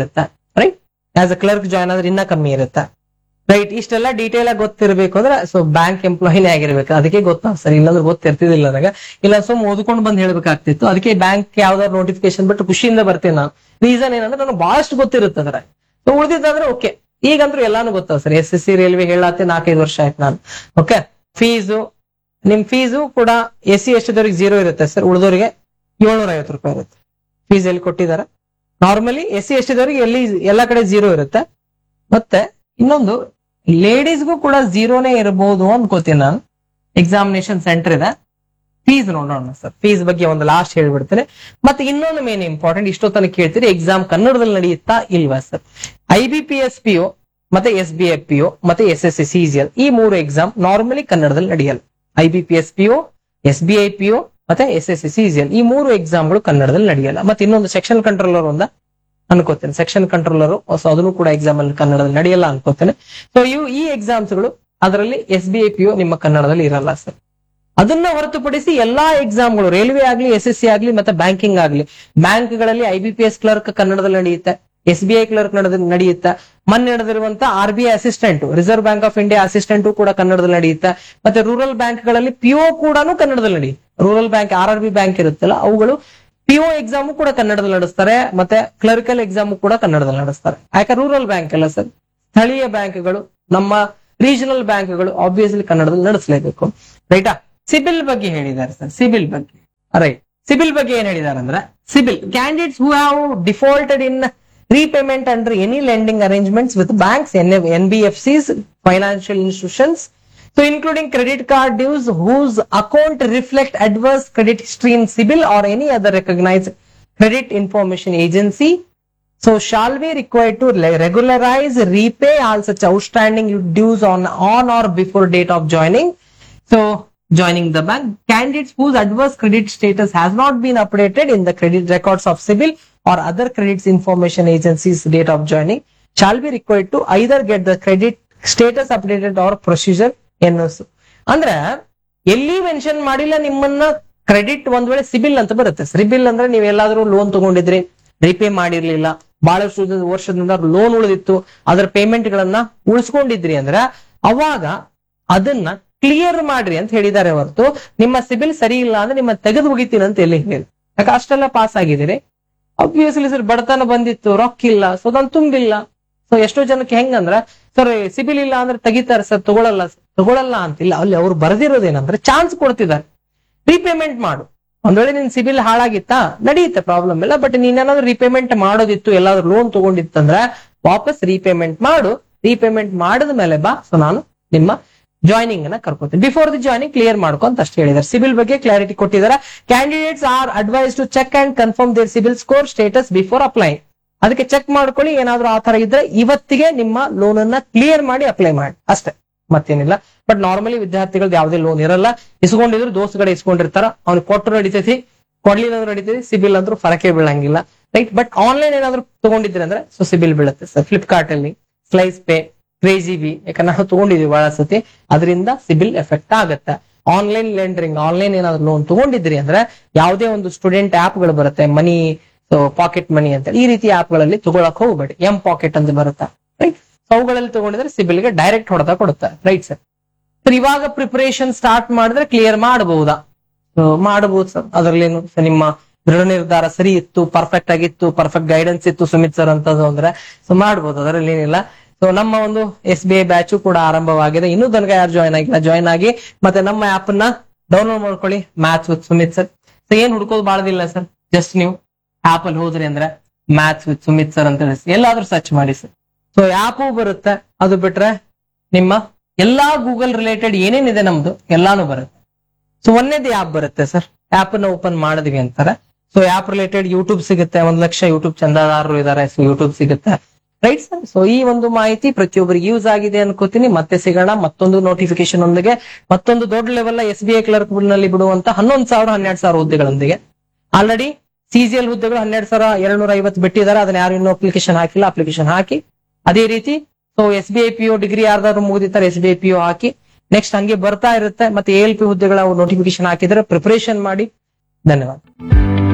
right as a clerk join ಆದ್ರೆ ಇನ್ನ ಕಮ್ಮಿ ಇರುತ್ತೆ ರೈಟ್ ಇಷ್ಟೆಲ್ಲ ಡೀಟೇಲ್ ಆಗಿ ಗೊತ್ತಿರಬೇಕು ಅಂದ್ರೆ ಸೊ ಬ್ಯಾಂಕ್ ಎಂಪ್ಲಾಯಿನೇ ಆಗಿರ್ಬೇಕು ಅದಕ್ಕೆ ಗೊತ್ತಾ ಸರ್ ಇಲ್ಲಾಂದ್ರೆ ಗೊತ್ತಿರ್ತಿದಿಲ್ಲ ನನಗೆ ಇಲ್ಲ ಸುಮ್ ಓದ್ಕೊಂಡು ಬಂದ್ ಹೇಳ್ಬೇಕಾಗ್ತಿತ್ತು ಅದಕ್ಕೆ ಬ್ಯಾಂಕ್ ಯಾವ್ದಾದ್ರು ನೋಟಿಫಿಕೇಶನ್ ಬಿಟ್ಟು ಖುಷಿಯಿಂದ ಬರ್ತೀನಿ ನಾನು ರೀಸನ್ ಏನಂದ್ರೆ ನನಗೆ ಬಹಳಷ್ಟು ಗೊತ್ತಿರುತ್ತೆ ಅದ್ರ ಸೊ ಉಳಿದಿದ್ದಾದ್ರೆ ಓಕೆ ಈಗಂದ್ರೂ ಎಲ್ಲಾನು ಗೊತ್ತಾವ sir S S C railway ಹೇಳತ್ತೆ ನಾಲ್ಕೈದು ವರ್ಷ ಆಯ್ತು ನಾನು ಓಕೆ ಫೀಸು ನಿಮ್ ಫೀಸು ಕೂಡ ಎಸ್ ಸಿ ಎಷ್ಟದವ್ರಿಗೆ ಜೀರೋ ಇರುತ್ತೆ ಸರ್ ಉಳಿದವರಿಗೆ ಏಳ್ನೂರ ಐವತ್ತು ರೂಪಾಯಿ ಇರುತ್ತೆ ಫೀಸ್ ಎಲ್ಲಿ ಕೊಟ್ಟಿದ್ದಾರೆ ನಾರ್ಮಲಿ ಎಸ್ ಸಿ ಎಷ್ಟದವ್ರಿಗೆ ಎಲ್ಲಿ ಎಲ್ಲಾ ಕಡೆ ಜೀರೋ ಇರುತ್ತೆ ಮತ್ತೆ ಇನ್ನೊಂದು ಲೇಡೀಸ್ಗೂ ಕೂಡ ಝೀರೋನೇ ಇರಬಹುದು ಅನ್ಕೋತೀನಿ ನಾನು ಎಕ್ಸಾಮಿನೇಷನ್ ಸೆಂಟರ್ ಇದೆ ಫೀಸ್ ನೋಡೋಣ ಸರ್ ಫೀಸ್ ಬಗ್ಗೆ ಒಂದು ಲಾಸ್ಟ್ ಹೇಳ್ಬಿಡ್ತೇನೆ ಮತ್ತೆ ಇನ್ನೊಂದು ಮೇನ್ ಇಂಪಾರ್ಟೆಂಟ್ ಇಷ್ಟೊತ್ತನ ಕೇಳ್ತೀರಿ ಎಕ್ಸಾಮ್ ಕನ್ನಡದಲ್ಲಿ ನಡೆಯುತ್ತಾ ಇಲ್ವಾ sir I B P S P ಮತ್ತೆ ಎಸ್ ಬಿ ಎಫ್ ಪಿ ಮತ್ತೆ ಎಸ್ ಎಸ್ ಸಿ ಸಿಜಿಎಲ್ ಈ ಮೂರು ಎಕ್ಸಾಮ್ ನಾರ್ಮಲಿ ಕನ್ನಡದಲ್ಲಿ ನಡೆಯಲ್ಲ I B P S P S B I P ಮತ್ತೆ ಎಸ್ ಎಸ್ ಸಿ ಸಿಜಿಎಲ್ ಈ ಮೂರು ಎಕ್ಸಾಮ್ಗಳು ಕನ್ನಡದಲ್ಲಿ ನಡೆಯಲ್ಲ ಮತ್ತೆ ಇನ್ನೊಂದು ಸೆಕ್ಷನ್ ಕಂಟ್ರೋಲರ್ ಒಂದ ಅನ್ಕೋತೇನೆ ಸೆಕ್ಷನ್ ಕಂಟ್ರೋಲರ್ ಸೊ ಅದನ್ನು ಕೂಡ ಎಕ್ಸಾಮ್ ಅಲ್ಲಿ ಕನ್ನಡದಲ್ಲಿ ನಡೆಯಲ್ಲ ಅನ್ಕೋತೇನೆ ಸೊ ಇವು ಈ ಎಕ್ಸಾಮ್ಸ್ ಗಳು ಅದರಲ್ಲಿ ಎಸ್ ಬಿ ಐ ಪಿ ನಿಮ್ಮ ಕನ್ನಡದಲ್ಲಿ ಇರಲ್ಲ ಸರ್ ಅದನ್ನ ಹೊರತುಪಡಿಸಿ ಎಲ್ಲಾ ಎಕ್ಸಾಮ್ಗಳು ರೈಲ್ವೆ ಆಗ್ಲಿ ಎಸ್ ಎಸ್ ಸಿ ಆಗ್ಲಿ ಮತ್ತೆ ಬ್ಯಾಂಕಿಂಗ್ ಆಗ್ಲಿ ಬ್ಯಾಂಕ್ಗಳಲ್ಲಿ I B P S clerk ಕನ್ನಡದಲ್ಲಿ ನಡೆಯುತ್ತೆ ಎಸ್ ಬಿ ಐ ಕ್ಲರ್ಕ್ ನಡೆಯುತ್ತೆ ಮೊನ್ನೆ ನಡೆದಿರುವಂತ R B I assistant reserve bank of India assistant ಕೂಡ ಕನ್ನಡದಲ್ಲಿ ನಡೆಯುತ್ತೆ ಮತ್ತೆ ರೂರಲ್ ಬ್ಯಾಂಕ್ ಗಳಲ್ಲಿ ಪಿಒ ಕೂಡ ಕನ್ನಡದಲ್ಲಿ ನಡೆಯುತ್ತೆ rural bank R R B bank ಇರುತ್ತಲ್ಲ ಅವುಗಳು ಪಿಒ ಎಕ್ಸಾಮ್ ಕೂಡ ಕನ್ನಡದಲ್ಲಿ ನಡೆಸ್ತಾರೆ ಮತ್ತೆ ಕ್ಲರ್ಕಲ್ ಎಕ್ಸಾಮ್ ಕೂಡ ಕನ್ನಡದಲ್ಲಿ ನಡೆಸ್ತಾರೆ ಯಾಕೆ ರೂರಲ್ ಬ್ಯಾಂಕ್ ಅಲ್ಲ ಸರ್ ಸ್ಥಳೀಯ ಬ್ಯಾಂಕ್ಗಳು ನಮ್ಮ ರೀಜನಲ್ ಬ್ಯಾಂಕ್ಗಳು ಆಬ್ವಿಯಸ್ಲಿ ಕನ್ನಡದಲ್ಲಿ ನಡೆಸಲೇಬೇಕು ರೈಟಾ ಸಿಬಿಲ್ ಬಗ್ಗೆ ಹೇಳಿದ್ದಾರೆ ಸರ್ ಸಿಬಿಲ್ ಬಗ್ಗೆ ರೈಟ್ ಸಿಬಿಲ್ ಬಗ್ಗೆ ಏನ್ ಹೇಳಿದ್ದಾರೆ ಅಂದ್ರೆ CIBIL candidates who have defaulted in repayment under any lending arrangements with banks, NBFCs, financial institutions, so including credit card dues whose account reflect adverse credit history in CIBIL or any other recognized credit information agency. So shall be required to le- regularize, repay all such outstanding dues on on or before date of joining. So joining the bank, candidates whose adverse credit status has not been updated in the credit records of CIBIL or other credits information agencies date of joining shall be required to either get the credit status updated or procedure NOC. ಅಂದ್ರೆ ಎಲ್ಲಿ mention ಮಾಡಿಲ್ಲ ನಿಮ್ಮನ್ನ credit ಒಂದ್ ವೇಳೆ ಸಿಬಿಲ್ ಅಂತ ಬರುತ್ತೆ ಸಿಬಿಲ್ ಅಂದ್ರೆ ನೀವು ಎಲ್ಲಾದ್ರೂ ಲೋನ್ ತಗೊಂಡಿದ್ರಿ ರಿಪೇ ಮಾಡಿರ್ಲಿಲ್ಲ ಬಹಳಷ್ಟು ದಿನ- ವರ್ಷದಿಂದ ಲೋನ್ ಉಳಿದಿತ್ತು ಅದರ ಪೇಮೆಂಟ್ ಗಳನ್ನ ಉಳಿಸ್ಕೊಂಡಿದ್ರಿ ಅಂದ್ರೆ ಅವಾಗ ಅದನ್ನ ಕ್ಲಿಯರ್ ಮಾಡ್ರಿ ಅಂತ ಹೇಳಿದ್ದಾರೆ ಹೊರತು ನಿಮ್ಮ ಸಿಬಿಲ್ ಸರಿ ಇಲ್ಲ ಅಂದ್ರೆ ನಿಮ್ಮ ತೆಗೆದು ಮುಗಿತೀನಿ ಅಂತ ಎಲ್ಲಿ ಹೇಳಿ ಯಾಕೆ ಅಷ್ಟೆಲ್ಲ ಪಾಸ್ ಆಗಿದ್ದೀರಿ ಅಬ್ವಿಯಸ್ಲಿ ಸರ್ ಬಡತನ ಬಂದಿತ್ತು ರೊಕ್ಕ ಇಲ್ಲ ಸೊ ಅದನ್ನ ತುಂಬಿಲ್ಲ ಸೊ ಎಷ್ಟೋ ಜನಕ್ಕೆ ಹೆಂಗಂದ್ರ ಸರ್ ಸಿಬಿಲ್ ಇಲ್ಲ ಅಂದ್ರೆ ತೆಗಿತಾರೆ ಸರ್ ತಗೊಳಲ್ಲ sir. ತಗೊಳಲ್ಲ ಅಂತಿಲ್ಲ ಅಲ್ಲಿ ಅವ್ರು ಬರೆದಿರೋದೇನಂದ್ರೆ ಚಾನ್ಸ್ ಕೊಡ್ತಿದ್ದಾರೆ ರೀಪೇಮೆಂಟ್ ಮಾಡು ಒಂದ್ ವೇಳೆ ನಿನ್ ಸಿಬಿಲ್ ಹಾಳಾಗಿತ್ತಾ ನಡೆಯುತ್ತೆ ಪ್ರಾಬ್ಲಮ್ ಇಲ್ಲ ಬಟ್ ನೀನೇನಾದ್ರೂ ರೀಪೇಮೆಂಟ್ ಮಾಡೋದಿತ್ತು ಎಲ್ಲಾದ್ರೂ ಲೋನ್ ತಗೊಂಡಿತ್ತಂದ್ರೆ ವಾಪಸ್ ರೀಪೇಮೆಂಟ್ ಮಾಡು ರೀಪೇಮೆಂಟ್ ಮಾಡಿದ ಮೇಲೆ ಬಾ ಸೊ ನಾನು ನಿಮ್ಮ ಜಾಯ್ನಿಂಗ್ ಅನ್ನ ಕರ್ಕೋತೀನಿ ಬಿಫೋರ್ ದಿ ಜಾಯ್ನಿಂಗ್ ಕ್ಲಿಯರ್ ಮಾಡ್ಕೊ ಅಂತ ಅಷ್ಟೇ ಹೇಳಿದ್ದಾರೆ ಸಿಬಿಲ್ ಬಗ್ಗೆ ಕ್ಲಾರಿಟಿ ಕೊಟ್ಟಿದ್ದಾರೆ candidates are advise to check and confirm their CIBIL score status before apply ಅದಕ್ಕೆ ಚೆಕ್ ಮಾಡ್ಕೊಳ್ಳಿ ಏನಾದ್ರೂ ಆ ತರ ಇದ್ರೆ ಇವತ್ತಿಗೆ ನಿಮ್ಮ ಲೋನ್ ಅನ್ನ ಕ್ಲಿಯರ್ ಮಾಡಿ ಅಪ್ಲೈ ಮಾಡಿ ಅಷ್ಟೇ ಮತ್ತೇನಿಲ್ಲ ಬಟ್ ನಾರ್ಮಲಿ ವಿದ್ಯಾರ್ಥಿಗಳು ಯಾವುದೇ ಲೋನ್ ಇರಲ್ಲ ಇಸ್ಕೊಂಡಿದ್ರು ದೋಸ್ತುಗಡೆ ಇಸ್ಕೊಂಡಿರ್ತಾರ ಅವ್ನಿಗೆ ಕೊಟ್ಟರು ನಡೀತೈತಿ ಕೊಡ್ಲಿಲ್ಲ ಅಂದ್ರೆ ನಡೀತೈತಿ ಸಿಬಿಲ್ ಅಂದ್ರೂ ಫರಕೆ ಬೀಳಂಗಿಲ್ಲ ರೈಟ್ ಬಟ್ ಆನ್ಲೈನ್ ಏನಾದ್ರು ತಗೊಂಡಿದ್ರೆ ಅಂದ್ರೆ ಸೊ ಸಿಬಿಲ್ ಬೀಳುತ್ತೆ ಸರ್ ಫ್ಲಿಪ್ಕಾರ್ಟ್ ಅಲ್ಲಿ ಸ್ಲೈಸ್ ಪೇ ಕ್ರೇಜಿ ಬಿ ಯಾಕಂದ್ರೆ ನಾವು ತಗೊಂಡಿದ್ವಿ ಬಹಳ ಸತಿ ಅದರಿಂದ ಸಿಬಿಲ್ ಎಫೆಕ್ಟ್ ಆಗುತ್ತೆ ಆನ್ಲೈನ್ ಲೆಂಡರಿಂಗ್ ಆನ್ಲೈನ್ ಏನಾದ್ರು ಲೋನ್ ತಗೊಂಡಿದ್ರಿ ಅಂದ್ರೆ ಯಾವುದೇ ಒಂದು ಸ್ಟೂಡೆಂಟ್ ಆಪ್ ಗಳು ಬರುತ್ತೆ ಮನಿ ಪಾಕೆಟ್ ಮನಿ ಅಂತ ಈ ರೀತಿ ಆಪ್ ಗಳಲ್ಲಿ ತಗೊಳಕ್ ಹೋಗ್ಬೇಡಿ ಎಂ ಪಾಕೆಟ್ ಅಂತ ಬರುತ್ತೆ ರೈಟ್ ಅವುಗಳಲ್ಲಿ ತಗೊಂಡಿದ್ರೆ ಸಿಬಿಲ್ ಗೆ ಡೈರೆಕ್ಟ್ ಹೊಡೆತ ಕೊಡುತ್ತೆ ರೈಟ್ ಸರ್ ಸರ್ ಇವಾಗ ಪ್ರಿಪರೇಷನ್ ಸ್ಟಾರ್ಟ್ ಮಾಡಿದ್ರೆ ಕ್ಲಿಯರ್ ಮಾಡಬಹುದಾ ಮಾಡಬಹುದು ಸರ್ ಅದರಲ್ಲೇನು So, ನಿಮ್ಮ ದೃಢ ನಿರ್ಧಾರ ಸರಿ ಇತ್ತು ಪರ್ಫೆಕ್ಟ್ ಆಗಿತ್ತು ಪರ್ಫೆಕ್ಟ್ ಗೈಡೆನ್ಸ್ ಇತ್ತು ಸುಮಿತ್ ಸರ್ ಅಂತದ್ದು ಅಂದ್ರೆ ಸೊ ಮಾಡ್ಬೋದು ಅದರಲ್ಲಿ ಏನಿಲ್ಲ ಸೊ ನಮ್ಮ ಒಂದು ಎಸ್ ಬಿ ಐ ಬ್ಯಾಚು ಕೂಡ ಆರಂಭವಾಗಿದೆ ಇನ್ನೂ ತನಕ ಯಾರು ಜಾಯ್ನ್ ಆಗಿಲ್ಲ ಜಾಯ್ನ್ ಆಗಿ ಮತ್ತೆ ನಮ್ಮ ಆಪ್ ನ ಡೌನ್ಲೋಡ್ ಮಾಡ್ಕೊಳ್ಳಿ maths with Sumit sir so ಏನ್ ಹುಡ್ಕೋದು ಬಾಳದಿಲ್ಲ ಸರ್ ಜಸ್ಟ್ ನೀವು ಆಪ್ ಅಲ್ಲಿ ಹೋದ್ರಿ ಅಂದ್ರೆ ಮ್ಯಾಥ್ಸ್ ವಿತ್ ಸುಮಿತ್ ಸರ್ ಅಂತ ಹೇಳಿ ಎಲ್ಲಾದ್ರೂ ಸರ್ಚ್ ಮಾಡಿ ಸರ್ ಸೊ ಆಪು ಬರುತ್ತೆ ಅದು ಬಿಟ್ರೆ ನಿಮ್ಮ ಎಲ್ಲಾ ಗೂಗಲ್ ರಿಲೇಟೆಡ್ ಏನೇನಿದೆ ನಮ್ದು ಎಲ್ಲಾನು ಬರುತ್ತೆ ಸೊ ಒಂದೇದು ಆಪ್ ಬರುತ್ತೆ ಸರ್ ಆಪ್ ನ ಓಪನ್ ಮಾಡಿದ್ವಿ ಅಂತಾರೆ ಸೊ ಆಪ್ ರಿಲೇಟೆಡ್ ಯೂಟ್ಯೂಬ್ ಸಿಗುತ್ತೆ ಒಂದ್ ಲಕ್ಷ ಯೂಟ್ಯೂಬ್ ಚಂದಾದಾರರು ಇದಾರೆ ಸೊ ಯೂಟ್ಯೂಬ್ ಸಿಗುತ್ತೆ ರೈಟ್ ಸರ್ ಸೊ ಈ ಒಂದು ಮಾಹಿತಿ ಪ್ರತಿಯೊಬ್ಬರಿಗೆ ಯೂಸ್ ಆಗಿದೆ ಅನ್ಕೋತೀನಿ ಮತ್ತೆ ಸಿಗೋಣ ಮತ್ತೊಂದು ನೋಟಿಫಿಕೇಶನ್ ಒಂದಿಗೆ ಮತ್ತೊಂದು ದೊಡ್ಡ level S B I clerk ನಲ್ಲಿ ಬಿಡುವಂತ ಹನ್ನೊಂದು ಸಾವಿರ ಹನ್ನೆರಡು ಸಾವಿರ ಹುದ್ದೆಗಳೊಂದಿಗೆ ಆಲ್ರೆಡಿ ಸಿಜಿಎಲ್ ಹುದ್ದೆಗಳು ಹನ್ನೆರಡು ಸಾವಿರ ಎರಡ್ನೂರ ಐವತ್ತು ಬಿಟ್ಟಿದ್ದಾರೆ ಅದನ್ನ ಯಾರು ಇನ್ನೂ ಅಪ್ಲಿಕೇಶನ್ ಹಾಕಿಲ್ಲ ಅಪ್ಲಿಕೇಶನ್ ಹಾಕಿ ಅದೇ ರೀತಿ so S B I P degree ಯಾರ್ದಾದ್ರು ಮುಗಿದಿರ್ತಾರೆ ಎಸ್ ಬಿ ಐ ಪಿ ಹಾಕಿ ನೆಕ್ಸ್ಟ್ ಹಂಗೆ ಬರ್ತಾ ಇರುತ್ತೆ ಮತ್ತೆ ಎಲ್ ಪಿ ಹುದ್ದೆಗಳ ನೋಟಿಫಿಕೇಶನ್ ಹಾಕಿದ್ರೆ ಪ್ರಿಪರೇಷನ್ ಮಾಡಿ ಧನ್ಯವಾದ